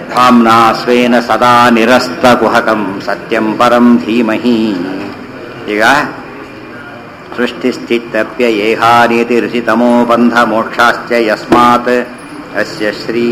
धाम्ना स्वेन सदा निरस्तकुहकं सत्यं परं धीमहि ಈಗ सृष्टिस्थित्यप्ययेहानीतिर्षितमो बन्धमोक्षाश्च यस्मात् अस्य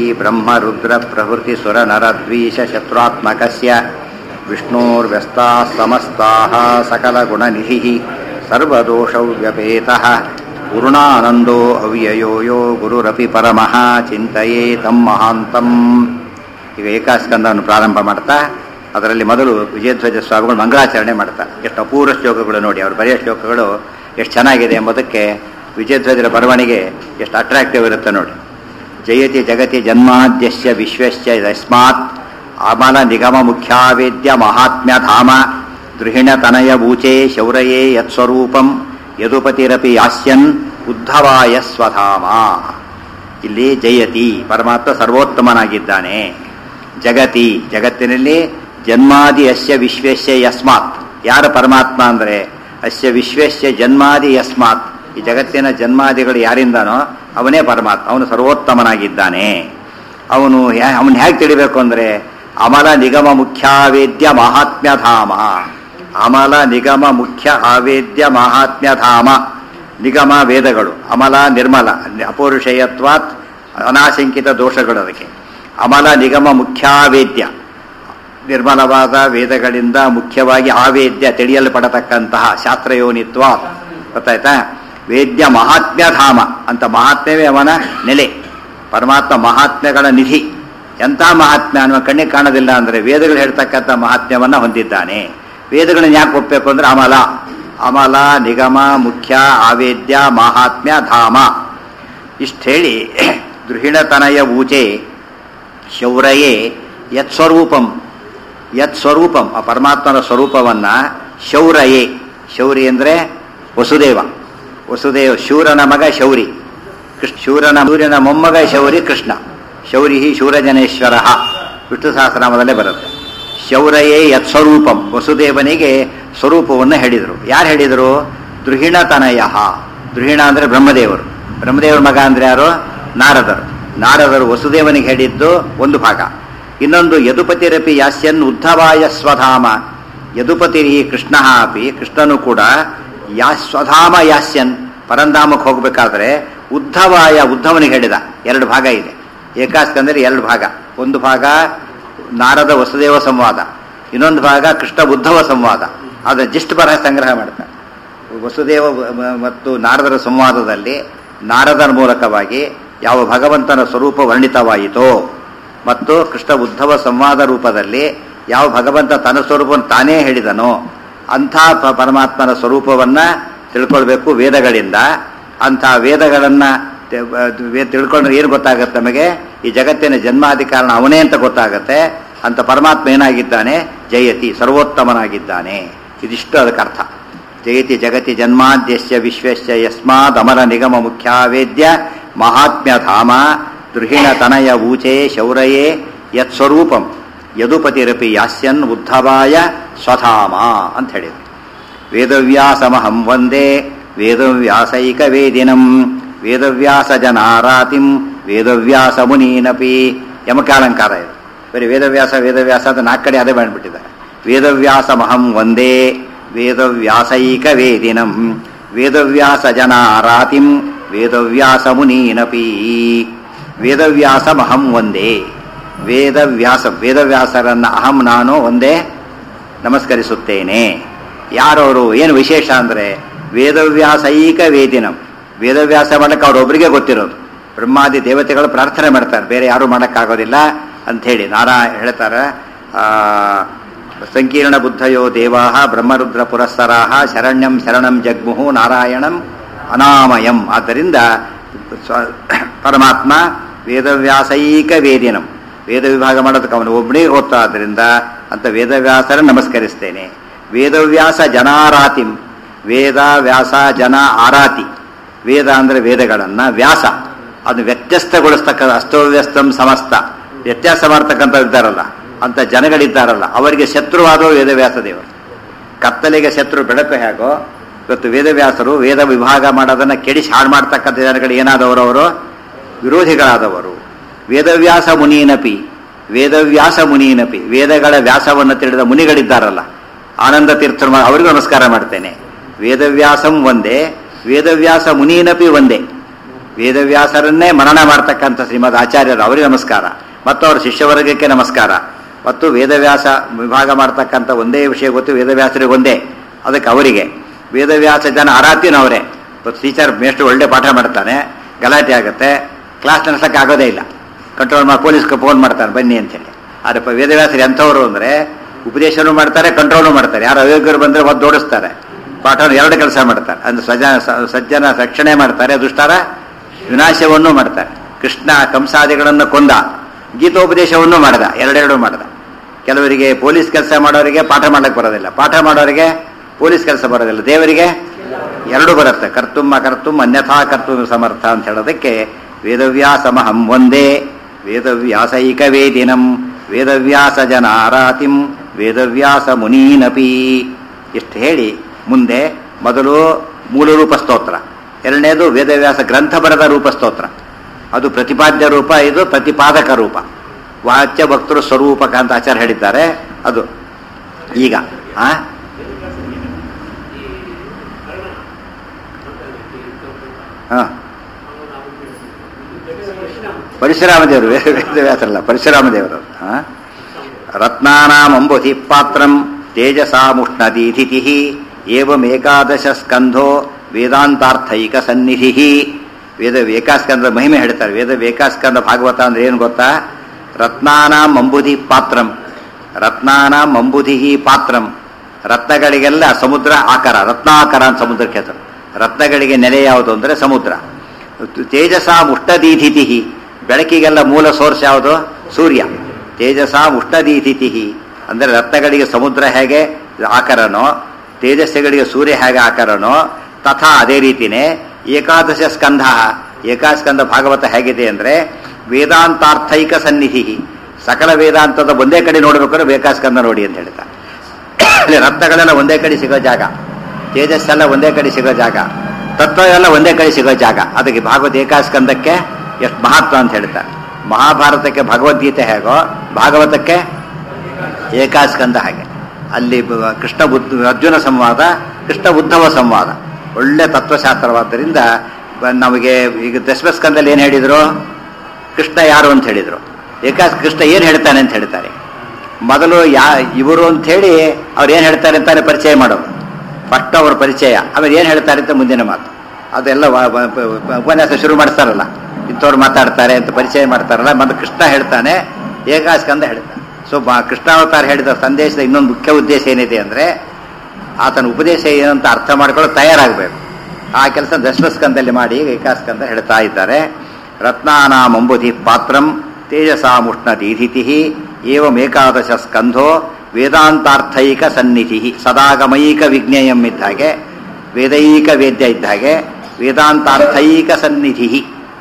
श्रीब्रह्मरुद्रप्रभृतिसुरनरद्वीषशत्रुत्मकस्य विष्णोर्व्यस्ताः समस्ताः सकलगुणनिधिः सर्वदोषौ व्यपेतः पूर्णानन्दो अव्ययो यो ಗುರುರಪಿ ಪರಮಃ ಚಿಂತೆಯೇ ತಮ್ಮ ಮಹಾಂತಂ ಈಗ ಏಕಾಸ್ಕಂದವನ್ನು ಪ್ರಾರಂಭ ಮಾಡ್ತಾ ಅದರಲ್ಲಿ ಮೊದಲು ವಿಜಯಧ್ವಜ ಸ್ವಾಮಿಗಳು ಮಂಗಳಾಚರಣೆ ಮಾಡ್ತಾರೆ ಎಷ್ಟು ಅಪೂರ್ವ ಶ್ಲೋಕಗಳು ನೋಡಿ ಅವರು ಬರೆಯೋ ಶ್ಲೋಕಗಳು ಎಷ್ಟು ಚೆನ್ನಾಗಿದೆ ಎಂಬುದಕ್ಕೆ ವಿಜಯಧ್ವಜರ ಬರವಣಿಗೆ ಎಷ್ಟು ಅಟ್ರಾಕ್ಟಿವ್ ಇರುತ್ತೆ ನೋಡಿ ಜಯತಿ ಜಗತಿ ಜನ್ಮಾದ್ಯಸ್ಯ ವಿಶ್ವಸ್ಯ ಯಸ್ಮಾತ್ ಅಮಲ ನಿಗಮ ಮುಖ್ಯಾವೇದ್ಯ ಮಹಾತ್ಮ್ಯ ಧಾಮ ದೃಹಿಣತನಯ ಬೂಚೆ ಶೌರಯೇ ಯತ್ಸ್ವರೂಪಂ ಯದುಪತಿರಪಿ ಯಾಸ್ಯನ್ ಉದ್ಧವಾಯ ಸ್ವಧಾಮ ಇಲ್ಲಿ ಜಯತಿ ಪರಮಾತ್ಮ ಸರ್ವೋತ್ತಮನಾಗಿದ್ದಾನೆ ಜಗತಿ ಜಗತ್ತಿನಲ್ಲಿ ಜನ್ಮಾದಿ ಅಸ್ಯ ವಿಶ್ವೇಶ್ಯ ಯಸ್ಮಾತ್ ಯಾರು ಪರಮಾತ್ಮ ಅಂದರೆ ಅಸ್ಯ ವಿಶ್ವೇಶ್ಯ ಜನ್ಮಾದಿ ಯಸ್ಮಾತ್ ಈ ಜಗತ್ತಿನ ಜನ್ಮಾದಿಗಳು ಯಾರಿಂದನೋ ಅವನೇ ಪರಮಾತ್ಮ ಅವನು ಸರ್ವೋತ್ತಮನಾಗಿದ್ದಾನೆ ಅವನು ಅವನು ಹೇಗೆ ತಿಳಿಬೇಕು ಅಂದರೆ ಅಮಲ ನಿಗಮ ಮುಖ್ಯಾವೇದ್ಯ ಮಹಾತ್ಮ್ಯ ಧಾಮ ಅಮಲ ನಿಗಮ ಮುಖ್ಯ ಆವೇದ್ಯ ಮಹಾತ್ಮ್ಯ ಧಾಮ ನಿಗಮ ವೇದಗಳು ಅಮಲ ನಿರ್ಮಲ ಅಪೌರುಷೇಯತ್ವಾತ್ ಅನಾಶಂಕಿತ ದೋಷಗಳು ಅದಕ್ಕೆ ಅಮಲ ನಿಗಮ ಮುಖ್ಯಾವೇದ್ಯ ನಿರ್ಮಲವಾದ ವೇದಗಳಿಂದ ಮುಖ್ಯವಾಗಿ ಆವೇದ್ಯ ತಿಳಿಯಲ್ಪಡತಕ್ಕಂತಹ ಶಾಸ್ತ್ರಯೋನಿತ್ವ ಗೊತ್ತಾಯ್ತಾ ವೇದ್ಯ ಮಹಾತ್ಮ್ಯ ಧಾಮ ಅಂತ ಮಹಾತ್ಮ್ಯವೇ ಅವನ ನೆಲೆ ಪರಮಾತ್ಮ ಮಹಾತ್ಮ್ಯಗಳ ನಿಧಿ ಎಂಥ ಮಹಾತ್ಮ್ಯ ಅನ್ನುವ ಕಣ್ಣಿಗೆ ಕಾಣೋದಿಲ್ಲ ಅಂದರೆ ವೇದಗಳು ಹೇಳ್ತಕ್ಕಂಥ ಮಹಾತ್ಮ್ಯವನ್ನು ಹೊಂದಿದ್ದಾನೆ ವೇದಗಳನ್ನ ಯಾಕೆ ಒಪ್ಪಬೇಕು ಅಂದ್ರೆ ಅಮಲ ಅಮಲ ನಿಗಮ ಮುಖ್ಯ ಆವೇದ್ಯ ಮಹಾತ್ಮ್ಯ ಧಾಮ ಇಷ್ಟು ಹೇಳಿ ದೃಹಿಣತನಯ ಊಚೆ ಶೌರಯೇ ಯತ್ ಸ್ವರೂಪಂ ಯತ್ ಸ್ವರೂಪಂ ಆ ಪರಮಾತ್ಮನ ಸ್ವರೂಪವನ್ನು ಶೌರಯೇ ಶೌರಿ ಅಂದರೆ ವಸುದೇವ ವಸುದೇವ ಶೂರನ ಮಗ ಶೌರಿ ಕೃಷ್ಣ ಶೂರನ ಸೂರ್ಯನ ಮೊಮ್ಮಗ ಶೌರಿ ಕೃಷ್ಣ ಶೌರಿ ಶೂರಜನೇಶ್ವರ ವಿಷ್ಣು ಸಹಸ್ರನಾಮದಲ್ಲೇ ಬರುತ್ತೆ ಶೌರಯೇ ಯತ್ ಸ್ವರೂಪಂ ವಸುದೇವನಿಗೆ ಸ್ವರೂಪವನ್ನು ಹೇಳಿದರು ಯಾರು ಹೇಳಿದರು ದೃಹಿಣತನಯ ದೃಹಿಣ ಅಂದರೆ ಬ್ರಹ್ಮದೇವರು ಬ್ರಹ್ಮದೇವರ ಮಗ ಅಂದರೆ ಯಾರು ನಾರದರು ನಾರದರು ವಸುದೇವನಿಗೆ ಹೇಳಿದ್ದು ಒಂದು ಭಾಗ ಇನ್ನೊಂದು ಯದುಪತಿರಪಿ ಯಾಸ್ಯನ್ ಉದ್ಧವಾಯ ಸ್ವಧಾಮ ಯದುಪತಿ ಕೃಷ್ಣ ಅಪಿ ಕೃಷ್ಣನು ಕೂಡ ಯಾ ಸ್ವಧಾಮ ಯಾಸ್ಯನ್ ಪರಂಧಾಮಕ್ಕೆ ಹೋಗಬೇಕಾದ್ರೆ ಉದ್ಧವಾಯ ಉದ್ಧವನಿಗೆ ಹೇಳಿದ ಎರಡು ಭಾಗ ಇದೆ ಏಕಾಸ್ಕಂದರೆ ಎರಡು ಭಾಗ ಒಂದು ಭಾಗ ನಾರದ ವಸುದೇವ ಸಂವಾದ ಇನ್ನೊಂದು ಭಾಗ ಕೃಷ್ಣ ಉದ್ಧವ ಸಂವಾದ ಅದರ ಜಿಸ್ಟ್ ಬರಹ ಸಂಗ್ರಹ ಮಾಡ್ತಾರೆ ವಸುದೇವ ಮತ್ತು ನಾರದರ ಸಂವಾದದಲ್ಲಿ ನಾರದರ ಮೂಲಕವಾಗಿ ಯಾವ ಭಗವಂತನ ಸ್ವರೂಪ ವರ್ಣಿತವಾಯಿತೋ ಮತ್ತು ಕೃಷ್ಣ ಉದ್ಧವ ಸಂವಾದ ರೂಪದಲ್ಲಿ ಯಾವ ಭಗವಂತ ತನ್ನ ಸ್ವರೂಪವನ್ನು ತಾನೇ ಹೇಳಿದನೋ ಅಂಥ ಪರಮಾತ್ಮನ ಸ್ವರೂಪವನ್ನು ತಿಳ್ಕೊಳ್ಬೇಕು ವೇದಗಳಿಂದ ಅಂಥ ವೇದಗಳನ್ನು ತಿಳ್ಕೊಂಡ್ರೆ ಏನು ಗೊತ್ತಾಗತ್ತೆ ನಮಗೆ ಈ ಜಗತ್ತಿನ ಜನ್ಮಾದಿ ಕಾರಣ ಅವನೇ ಅಂತ ಗೊತ್ತಾಗತ್ತೆ ಅಂತ ಪರಮಾತ್ಮ ಏನಾಗಿದ್ದಾನೆ ಜಯತಿ ಸರ್ವೋತ್ತಮನಾಗಿದ್ದಾನೆ ಇದಿಷ್ಟು ಅದಕ್ಕೆ ಅರ್ಥ ಜಯತಿ ಜಗತಿ ಜನ್ಮಾದ್ಯಸ್ಯ ವಿಶ್ವಸ್ಯ ಯಸ್ಮಾದ್ ಅಮರ ನಿಗಮ ಮುಖ್ಯಾವೇದ್ಯ ಮಹಾತ್ಮ್ಯ ಧಾಮ ದೃಹಿಣ ತನಯ ಊಚೆ ಶೌರಯೇ ಯತ್ ಸ್ವರೂಪಂ ಯದುಪತಿರಪಿ ಯಾಸ್ಯನ್ ಉದ್ಧವಾಯ ಸ್ವಧಾಮ ಅಂತ ಹೇಳಿದ್ರು ವೇದವ್ಯಾಸಮಹಂ ವಂದೇ ವೇದವ್ಯಾಸೈಕ ವೇದಿನಂ ವೇದವ್ಯಾಸ ಜನಾರಾತಿಂ ವೇದವ್ಯಾಸ ಮುನೀನಪಿ ಯಮಕಾಲಂಕಾರ ಇದು ಬರೀ ವೇದವ್ಯಾಸ ವೇದವ್ಯಾಸ ಅಂತ ನಾಲ್ಕು ಕಡೆ ಅದೇ ಮಾಡಿಬಿಟ್ಟಿದ್ದಾರೆ ವೇದವ್ಯಾಸಮಹಂ ವಂದೇ ವೇದವ್ಯಾಸೈಕ ವೇದಿನಂ ವೇದವ್ಯಾಸ ಜನಾರಾತಿಂ ವೇದವ್ಯಾಸ ಮುನೀನಪಿ ವೇದವ್ಯಾಸಮಹಂ ಒಂದೇ ವೇದವ್ಯಾಸ ವೇದವ್ಯಾಸರನ್ನ ಅಹಂ ನಾನು ಒಂದೇ ನಮಸ್ಕರಿಸುತ್ತೇನೆ ಯಾರವರು ಏನು ವಿಶೇಷ ಅಂದರೆ ವೇದವ್ಯಾಸೈಕ ವೇದಿನಂ ವೇದವ್ಯಾಸ ಮಾಡಕ್ಕೆ ಅವರೊಬ್ಬರಿಗೆ ಗೊತ್ತಿರೋದು ಬ್ರಹ್ಮಾದಿ ದೇವತೆಗಳು ಪ್ರಾರ್ಥನೆ ಮಾಡ್ತಾರೆ ಬೇರೆ ಯಾರು ಮಾಡೋಕ್ಕಾಗೋದಿಲ್ಲ ಅಂಥೇಳಿ ನಾರಾಯಣ ಹೇಳ್ತಾರೆ ಸಂಕೀರ್ಣ ಬುದ್ಧಯೋ ದೇವಾ ಬ್ರಹ್ಮರುದ್ರ ಪುರಸ್ಸರಾ ಶರಣ್ಯಂ ಶರಣಂ ಜಗ್ಮುಹು ನಾರಾಯಣಂ ಅನಾಮಯಂ ಆದ್ದರಿಂದ ಪರಮಾತ್ಮ ವೇದವ್ಯಾಸೈಕ ವೇದಿನಂ ವೇದ ವಿಭಾಗ ಮಾಡೋದಕ್ಕೆ ಅವನು ಒಬ್ಬನಿಗೆ ಗೊತ್ತಾ ಆದ್ದರಿಂದ ಅಂತ ವೇದವ್ಯಾಸರ ನಮಸ್ಕರಿಸ್ತೇನೆ ವೇದವ್ಯಾಸ ಜನಾರಾತಿಂ ವೇದ ವ್ಯಾಸ ಜನ ಆರಾತಿ ವೇದ ಅಂದರೆ ವೇದಗಳನ್ನು ವ್ಯಾಸ ಅದು ವ್ಯತ್ಯಸ್ತಗೊಳಿಸ್ತಕ್ಕ ಅಸ್ತವ್ಯಸ್ತಂ ಸಮಸ್ತ ವ್ಯತ್ಯಾಸ ಮಾಡ್ತಕ್ಕಂಥ ಇದ್ದಾರಲ್ಲ ಅಂತ ಜನಗಳಿದ್ದಾರಲ್ಲ ಅವರಿಗೆ ಶತ್ರುವಾದವರು ವೇದವ್ಯಾಸ ದೇವರು ಕತ್ತಲೆಗೆ ಶತ್ರು ಬೆಳಕು ಹೇಗೋ ಇವತ್ತು ವೇದವ್ಯಾಸರು ವೇದ ವಿಭಾಗ ಮಾಡೋದನ್ನು ಕೆಡಿಸಿ ಹಾಳು ಮಾಡ್ತಕ್ಕಂಥ ಜನಗಳು ಏನಾದವರು ಅವರು ವಿರೋಧಿಗಳಾದವರು ವೇದವ್ಯಾಸ ಮುನೀನಪಿ ವೇದವ್ಯಾಸ ಮುನೀನಪಿ ವೇದಗಳ ವ್ಯಾಸವನ್ನು ತಿಳಿದ ಮುನಿಗಳಿದ್ದಾರಲ್ಲ ಆನಂದ ತೀರ್ಥರು ಮಾ- ಅವರಿಗೂ ನಮಸ್ಕಾರ ಮಾಡ್ತೇನೆ ವೇದವ್ಯಾಸಂ ಒಂದೇ ವೇದವ್ಯಾಸ ಮುನೀನಪಿ ಒಂದೇ ವೇದವ್ಯಾಸರನ್ನೇ ಮನನ ಮಾಡ್ತಕ್ಕಂಥ ಶ್ರೀಮದ್ ಆಚಾರ್ಯರು ಅವರಿಗೆ ನಮಸ್ಕಾರ ಮತ್ತು ಅವರ ಶಿಷ್ಯವರ್ಗಕ್ಕೆ ನಮಸ್ಕಾರ ಮತ್ತು ವೇದವ್ಯಾಸ ವಿಭಾಗ ಮಾಡ್ತಕ್ಕಂಥ ಒಂದೇ ವಿಷಯ ಗೊತ್ತು ವೇದವ್ಯಾಸರಿಗೆ ಒಂದೇ ಅದಕ್ಕೆ ಅವರಿಗೆ ವೇದವ್ಯಾಸ ಜನ ಆರಾಧ್ಯನೂ ಅವರೇ ಇವತ್ತು ಟೀಚರ್ ಮೇಷ್ಟು ಒಳ್ಳೆ ಪಾಠ ಮಾಡ್ತಾನೆ ಗಲಾಟೆ ಆಗುತ್ತೆ ಕ್ಲಾಸ್ ನಡೆಸಕ್ಕೆ ಆಗೋದೇ ಇಲ್ಲ ಕಂಟ್ರೋಲ್ ಮಾಡಿ ಪೊಲೀಸ್ಗೆ ಫೋನ್ ಮಾಡ್ತಾರೆ ಬನ್ನಿ ಅಂತೇಳಿ ಆದರೆ ಪ- ವೇದವ್ಯಾಸರು ಎಂಥವ್ರು ಅಂದರೆ ಉಪದೇಶನೂ ಮಾಡ್ತಾರೆ ಕಂಟ್ರೋಲು ಮಾಡ್ತಾರೆ ಯಾರು ಅಯೋಗ್ಯರು ಬಂದರೆ ಒದ್ದು ಓಡಿಸ್ತಾರೆ ಪಾಠ ಎರಡು ಕೆಲಸ ಮಾಡ್ತಾರೆ ಅಂದ್ರೆ ಸಜ ಸ- ಸಜ್ಜನ ರಕ್ಷಣೆ ಮಾಡ್ತಾರೆ ದುಷ್ಟರ ವಿನಾಶವನ್ನೂ ಮಾಡ್ತಾರೆ ಕೃಷ್ಣ ಕಂಸಾದಿಗಳನ್ನು ಕೊಂದ ಗೀತೋಪದೇಶವನ್ನು ಮಾಡ್ದ ಎರಡೆರಡು ಮಾಡ್ದ ಕೆಲವರಿಗೆ ಪೊಲೀಸ್ ಕೆಲಸ ಮಾಡೋರಿಗೆ ಪಾಠ ಮಾಡಕ್ಕೆ ಬರೋದಿಲ್ಲ ಪಾಠ ಮಾಡೋರಿಗೆ ಪೊಲೀಸ್ ಕೆಲಸ ಬರೋದಿಲ್ಲ ದೇವರಿಗೆ ಎರಡು ಬರುತ್ತೆ ಕರ್ತುಮ್ಮ ಕರ್ತುಂ ಅನ್ಯಥಾ ಕರ್ತುಂ ಸಮರ್ಥ ಅಂತ ಹೇಳೋದಕ್ಕೆ ವೇದವ್ಯಾಸಮಹಂ ಒಂದೇ ವೇದವ್ಯಾಸೈಕ ವೇದಿನಂ ವೇದವ್ಯಾಸ ಜನಾರಾತಿಂ ವೇದವ್ಯಾಸ ಮುನೀನಪಿ ಇಷ್ಟು ಹೇಳಿ ಮುಂದೆ ಮೊದಲು ಮೂಲ ರೂಪ ಸ್ತೋತ್ರ ಎರಡನೇದು ವೇದವ್ಯಾಸ ಗ್ರಂಥ ಬರೆದ ರೂಪ ಸ್ತೋತ್ರ ಅದು ಪ್ರತಿಪಾದ್ಯ ರೂಪ ಇದು ಪ್ರತಿಪಾದಕ ರೂಪ ವಾಚ್ಯ ಭಕ್ತರು ಸ್ವರೂಪಕ ಅಂತ ಆಚಾರ್ಯ ಹೇಳಿದ್ದಾರೆ ಅದು ಈಗ ಆ ಹಾ ಪರಶುರಾಮ ದೇವರು ವೇದವ್ಯಾಸರಲ್ಲ ಪರಶುರಾಮ ದೇವರು ಹಾ ರತ್ನಾನಾಂ ಅಂಬುಧಿ ಪಾತ್ರಂ ತೇಜಸಾಮುಷ್ಣದೀಧಿತಿ ಏವಮೇಕಾದಶ ಸ್ಕಂಧೋ ವೇದಾಂತಾರ್ಥೈಕ ಸನ್ನಿಧಿ ವೇದ ಏಕಾಸ್ಕಂದ ಮಹಿಮೆ ಹೇಳ್ತಾರೆ ವೇದ ಏಕಾಸ್ಕಂದ ಭಾಗವತ ಅಂದ್ರೆ ಏನು ಗೊತ್ತಾ ರತ್ನಾನಾಂ ಅಂಬುಧಿ ಪಾತ್ರಂ ರತ್ನಾನಾಂ ಅಂಬುಧಿ ಪಾತ್ರಂ ರತ್ನಗಳಿಗೆಲ್ಲ ಸಮುದ್ರ ಆಕಾರ ರತ್ನಾಕರ ಅಂತ ಸಮುದ್ರಕ್ಕೆ ಹೆಸರು ರತ್ನಗಳಿಗೆ ನೆಲೆ ಯಾವುದು ಅಂದರೆ ಸಮುದ್ರ ತೇಜಸ ಮುಷ್ಟದೀಧಿತಿ ಬೆಳಕಿಗೆಲ್ಲ ಮೂಲ ಸೋರ್ಸ್ ಯಾವುದು ಸೂರ್ಯ ತೇಜಸ ಮುಷ್ಟದೀಧಿತಿ ಅಂದರೆ ರತ್ನಗಳಿಗೆ ಸಮುದ್ರ ಹೇಗೆ ಆಕಾರನೋ ತೇಜಸ್ಸುಗಳಿಗೆ ಸೂರ್ಯ ಹೇಗೆ ಆಕಾರನೋ ತಥಾ ಅದೇ ರೀತಿನೇ ಏಕಾದಶ ಸ್ಕಂಧ ಏಕಾಸ್ಕಂದ ಭಾಗವತ ಹೇಗಿದೆ ಅಂದರೆ ವೇದಾಂತಾರ್ಥೈಕ ಸನ್ನಿಧಿ ಸಕಲ ವೇದಾಂತದ ಒಂದೇ ಕಡೆ ನೋಡಬೇಕಾದ್ರೆ ಏಕಾಸ್ಕಂದ ನೋಡಿ ಅಂತ ಹೇಳ್ತಾರೆ ಅಲ್ಲಿ ರತ್ನಗಳೆಲ್ಲ ಒಂದೇ ಕಡೆ ಸಿಗೋ ಜಾಗ ತೇಜಸ್ಸೆಲ್ಲ ಒಂದೇ ಕಡೆ ಸಿಗೋ ಜಾಗ ತತ್ವ ಎಲ್ಲ ಒಂದೇ ಕಡೆ ಸಿಗೋ ಜಾಗ ಅದಕ್ಕೆ ಭಾಗವತ ಏಕಾಸ್ಕಂದಕ್ಕೆ ಎಷ್ಟು ಮಹತ್ವ ಅಂತ ಹೇಳ್ತಾರೆ ಮಹಾಭಾರತಕ್ಕೆ ಭಗವದ್ಗೀತೆ ಹೇಗೋ ಭಾಗವತಕ್ಕೆ ಏಕಾಸ್ಕಂದ ಹಾಗೆ ಅಲ್ಲಿ ಬ- ಕೃಷ್ಣ ಬುದ್ಧ ಅರ್ಜುನ ಸಂವಾದ ಕೃಷ್ಣ ಉದ್ಧವ ಸಂವಾದ ಒಳ್ಳೆ ತತ್ವಶಾಸ್ತ್ರವಾದ್ದರಿಂದ ಬ- ನಮಗೆ ಈಗ ದಶಮಸ್ಕಂದಲ್ಲಿ ಏನು ಹೇಳಿದ್ರು ಕೃಷ್ಣ ಯಾರು ಅಂತ ಹೇಳಿದ್ರು ಏಕಾಸ್ ಕೃಷ್ಣ ಏನು ಹೇಳ್ತಾನೆ ಅಂತ ಹೇಳ್ತಾರೆ ಮೊದಲು ಯಾ ಇವರು ಅಂತ ಹೇಳಿ ಅವ್ರು ಏನು ಹೇಳ್ತಾರೆ ಅಂತಾನೆ ಪರಿಚಯ ಮಾಡೋದು ಫಸ್ಟ್ ಅವ್ರ ಪರಿಚಯ ಆಮೇಲೆ ಏನು ಹೇಳ್ತಾರೆ ಅಂತ ಮುಂದಿನ ಮಾತು ಅದೆಲ್ಲ ವ- ವ- ವ- ಉಪನ್ಯಾಸ ಶುರು ಮಾಡ್ತಾರಲ್ಲ ಇಂಥವ್ರು ಮಾತಾಡ್ತಾರೆ ಅಂತ ಪರಿಚಯ ಮಾಡ್ತಾರಲ್ಲ ಮೊದಲು ಕೃಷ್ಣ ಹೇಳ್ತಾನೆ ಏಕಾಸ್ಕಂದ ಹೇಳ್ತಾನೆ ಸೊ ಬ- ಕೃಷ್ಣಾವತಾರ ಹೇಳಿದ ಸಂದೇಶದ ಇನ್ನೊಂದು ಮುಖ್ಯ ಉದ್ದೇಶ ಏನಿದೆ ಅಂದರೆ ಆತನ ಉಪದೇಶ ಏನಂತ ಅರ್ಥ ಮಾಡ್ಕೊಳ್ಳೋ ತಯಾರಾಗಬೇಕು ಆ ಕೆಲಸ ದಶಮಸ್ಕಂದಲ್ಲಿ ಮಾಡಿ ಏಕಾಸ್ಕಂದ ಹೇಳ್ತಾ ಇದ್ದಾರೆ ರತ್ನಾನಾಂ ಅಂಬುಧಿ ಪಾತ್ರಂ ತೇಜಸಾಮುಷ್ಣ ದೀಧಿತಿ ಏವಮೇಕಾದಶ ಸ್ಕಂಧೋ ವೇದಾಂತಾರ್ಥೈಕ ಸನ್ನಿಧಿ ಸದಾಗಮೈಕ ವಿಜ್ಞೇಯಂ ಇದ್ದ ಹಾಗೆ ವೇದೈಕ ವೇದ್ಯ ಇದ್ದ ಹಾಗೆ ವೇದಾಂತಾರ್ಥೈಕ ಸನ್ನಿಧಿ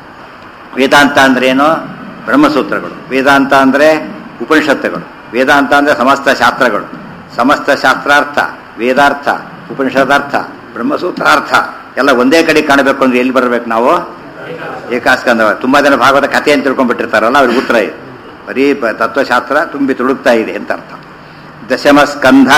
ವೇದಾಂತ ಅಂದ್ರೇನು ಬ್ರಹ್ಮಸೂತ್ರಗಳು ವೇದಾಂತ ಅಂದರೆ ಉಪನಿಷತ್ತುಗಳು ವೇದಾಂತ ಅಂದರೆ ಸಮಸ್ತ ಶಾಸ್ತ್ರಗಳು ಸಮಸ್ತ ಶಾಸ್ತ್ರಾರ್ಥ ವೇದಾರ್ಥ ಉಪನಿಷದಾರ್ಥ ಬ್ರಹ್ಮಸೂತ್ರಾರ್ಥ ಎಲ್ಲ ಒಂದೇ ಕಡೆ ಕಾಣಬೇಕು ಅಂದ್ರೆ ಎಲ್ಲಿ ಬರಬೇಕು ನಾವು ಏಕಾಸ್ಕಂದ ತುಂಬಾ ಜನ ಭಾಗವತ ಕಥೆ ಅಂತ ತಿಳ್ಕೊಂಡ್ಬಿಟ್ಟಿರ್ತಾರಲ್ಲ ಅವ್ರಿಗೆ ಉತ್ತರ ಇದೆ ಬರೀ ಪ- ತತ್ವಶಾಸ್ತ್ರ ತುಂಬಿ ತುಳುಕ್ತಾ ಇದೆ ಅಂತ ಅರ್ಥ ದಶಮ ಸ್ಕಂಧ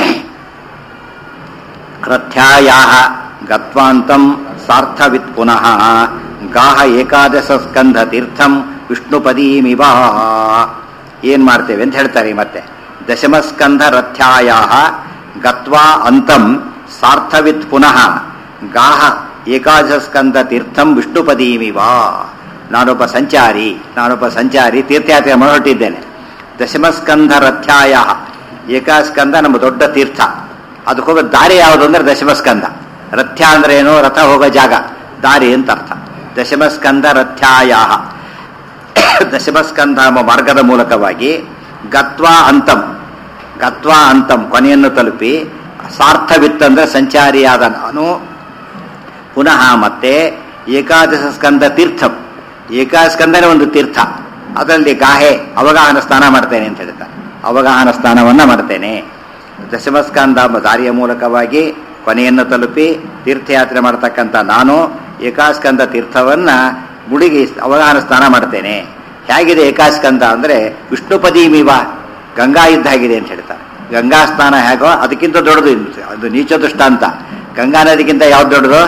ರಥ್ಯಾಯಾ ಗತ್ವಾಂತಂ ಸಾರ್ಥವಿತ್ ಪುನಃ ಗಾಹ ಏಕಾದಶ ಸ್ಕಂಧ ತೀರ್ಥಂ ವಿಷ್ಣುಪದೀಮಿವ ಏನ್ ಮಾಡ್ತೇವೆ ಅಂತ ಹೇಳ್ತಾರೆ ಮತ್ತೆ ದಶಮಸ್ಕಂಧ ರಥ್ಯಾಯ ಗತ್ವಾ ಅಂತಂ ಸಾರ್ಥವಿತ್ ಪುನಃ ಗಾಹ ಏಕಾದಶ ಸ್ಕಂಧ ತೀರ್ಥಂ ವಿಷ್ಣುಪದೀಮಿವ ನಾನೊಬ್ಬ ಸಂಚಾರಿ ನಾನೊಬ್ಬ ಸಂಚಾರಿ ತೀರ್ಥಯಾತ್ರೆ ಮಾಡಿ ಹೊರಟಿದ್ದೇನೆ ದಶಮಸ್ಕಂಧ ರಥ್ಯಾಯ ಏಕಾಸ್ಕಂದ ನಮ್ಮ ದೊಡ್ಡ ತೀರ್ಥ ಅದಕ್ಕೆ ಹೋಗೋ ದಾರಿ ಯಾವುದು ಅಂದ್ರೆ ದಶಮಸ್ಕಂದ ರಥ್ಯ ಅಂದ್ರೆ ಏನು ರಥ ಹೋಗೋ ಜಾಗ ದಾರಿ ಅಂತ ಅರ್ಥ ದಶಮಸ್ಕಂದ ರಥ್ಯಾಯ ದಶಮಸ್ಕಂದ ಎಂಬ ಮಾರ್ಗದ ಮೂಲಕವಾಗಿ ಗತ್ವಾ ಅಂತಂ ಗತ್ವಾ ಅಂತಂ ಕೊನೆಯನ್ನು ತಲುಪಿ ಸಾರ್ಥವಿತ್ತಂದ್ರೆ ಸಂಚಾರಿಯಾದ ನಾನು ಪುನಃ ಮತ್ತೆ ಏಕಾದಶ ಸ್ಕಂದ ತೀರ್ಥಂ ಏಕಾಸ್ಕಂದನೇ ಒಂದು ತೀರ್ಥ ಅದರಲ್ಲಿ ಗಾಹೆ ಅವಗಾಹನ ಸ್ನಾನ ಮಾಡ್ತೇನೆ ಅಂತ ಹೇಳ್ತಾರೆ ಅವಗಾಹನ ಸ್ನಾನವನ್ನ ಮಾಡ್ತೇನೆ ದಶಮಸ್ಕಂದ ಎಂಬ ದಾರಿಯ ಮೂಲಕವಾಗಿ ಕೊನೆಯನ್ನು ತಲುಪಿ ತೀರ್ಥಯಾತ್ರೆ ಮಾಡತಕ್ಕಂಥ ನಾನು ಏಕಾಸ್ಕಂದ ತೀರ್ಥವನ್ನ ಮುಡಿಗಿ ಅವಗಾಹನ ಸ್ನಾನ ಮಾಡ್ತೇನೆ ಹೇಗಿದೆ ಏಕಾಸ್ಕಂದ ಅಂದ್ರೆ ವಿಷ್ಣುಪದೀಮಿವ ಗಂಗಾ ಇದ್ದಾಗಿದೆ ಅಂತ ಹೇಳ್ತಾರೆ ಗಂಗಾ ಸ್ನಾನ ಹೇಗೋ ಅದಕ್ಕಿಂತ ದೊಡ್ಡದು ಇದು. ಅದು ನೀಚ ದೃಷ್ಟಾಂತ ಗಂಗಾ ನದಿಗಿಂತ ಯಾವ್ದು ದೊಡ್ಡದು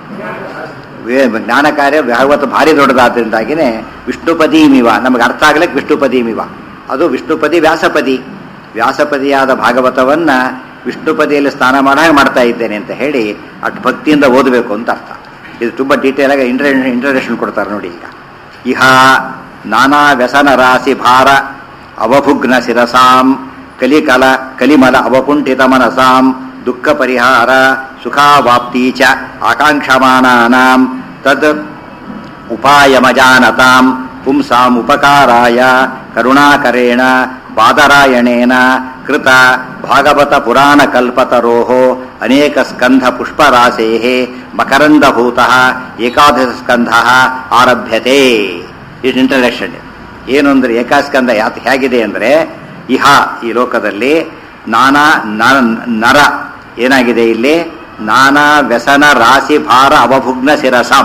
ವೇ- ಜ್ಞಾನ ಕಾರ್ಯ ಭಾಗವತ ಭಾರಿ ದೊಡ್ಡದಾದ್ರಿಂದಾಗಿನೇ ವಿಷ್ಣುಪದೀಮಿವ ನಮಗೆ ಅರ್ಥ ಆಗ್ಲಿಕ್ಕೆ ವಿಷ್ಣುಪದೀಮಿವ ಅದು ವಿಷ್ಣುಪದಿ ವ್ಯಾಸಪದಿ ವ್ಯಾಸಪದಿಯಾದ ಭಾಗವತವನ್ನ ವಿಷ್ಣುಪದಿಯಲ್ಲಿ ಸ್ನಾನ ಮಾಡಾಗ ಮಾಡ್ತಾ ಇದ್ದೇನೆ ಅಂತ ಹೇಳಿ ಅಟ್ ಭಕ್ತಿಯಿಂದ ಓದಬೇಕು ಅಂತ ಅರ್ಥ ಇದು ತುಂಬ ಡೀಟೇಲ್ ಆಗಿ ಇಂಟ್ರ ಇಂಟ್ರಡಕ್ಷನ್ ಕೊಡ್ತಾರೆ ನೋಡಿ ಈಗ ಇಹ ನಾನಾ ವ್ಯಸನ ರಾಶಿ ಭಾರ ಅವಭುಗ್ನ ಶಿರಸಾಂ ಕಲಿಕಲ ಕಲಿಮಲ ಅವಕುಂಠಿತ ಮನಸಾಂ ದುಃಖ ಪರಿಹಾರ ಸುಖಾವಾಪ್ತಿ ಚ ಆಕಾಂಕ್ಷಮಾನಾನಾಂ ತದ್ ಉಪಾಯಮಜಾನತಾಂ ಪುಂಸಾಂ ಉಪಕಾರಾಯ ಕರುಣಾಕರೇಣ ಬಾದರಾಯಣೇನ ಕೃತ ಭಾಗವತ ಪುರಾಣ ಕಲ್ಪತರೋಃ ಅನೇಕ ಸ್ಕಂಧ ಪುಷ್ಪರಾಸೇಃ ಮಕರಂದಭೂತಃ ಏಕಾದಶ ಸ್ಕಂಧಃ ಆರಭ್ಯತೆ ಇಟ್ ಇಂಟ್ರಡಕ್ಷನ್ ಏನು ಅಂದ್ರೆ ಏಕಾಸ್ಕಂದ ಯಾತ್ ಹೇಗಿದೆ ಅಂದ್ರೆ ಇಹ ಈ ಲೋಕದಲ್ಲಿ ನಾನಾ ನ- ನರ ಏನಾಗಿದೆ ಇಲ್ಲಿ ನಾನಾ ವ್ಯಸನ ರಾಶಿ ಭಾರ ಅವಭುಗ್ನ ಶಿರಸಾಂ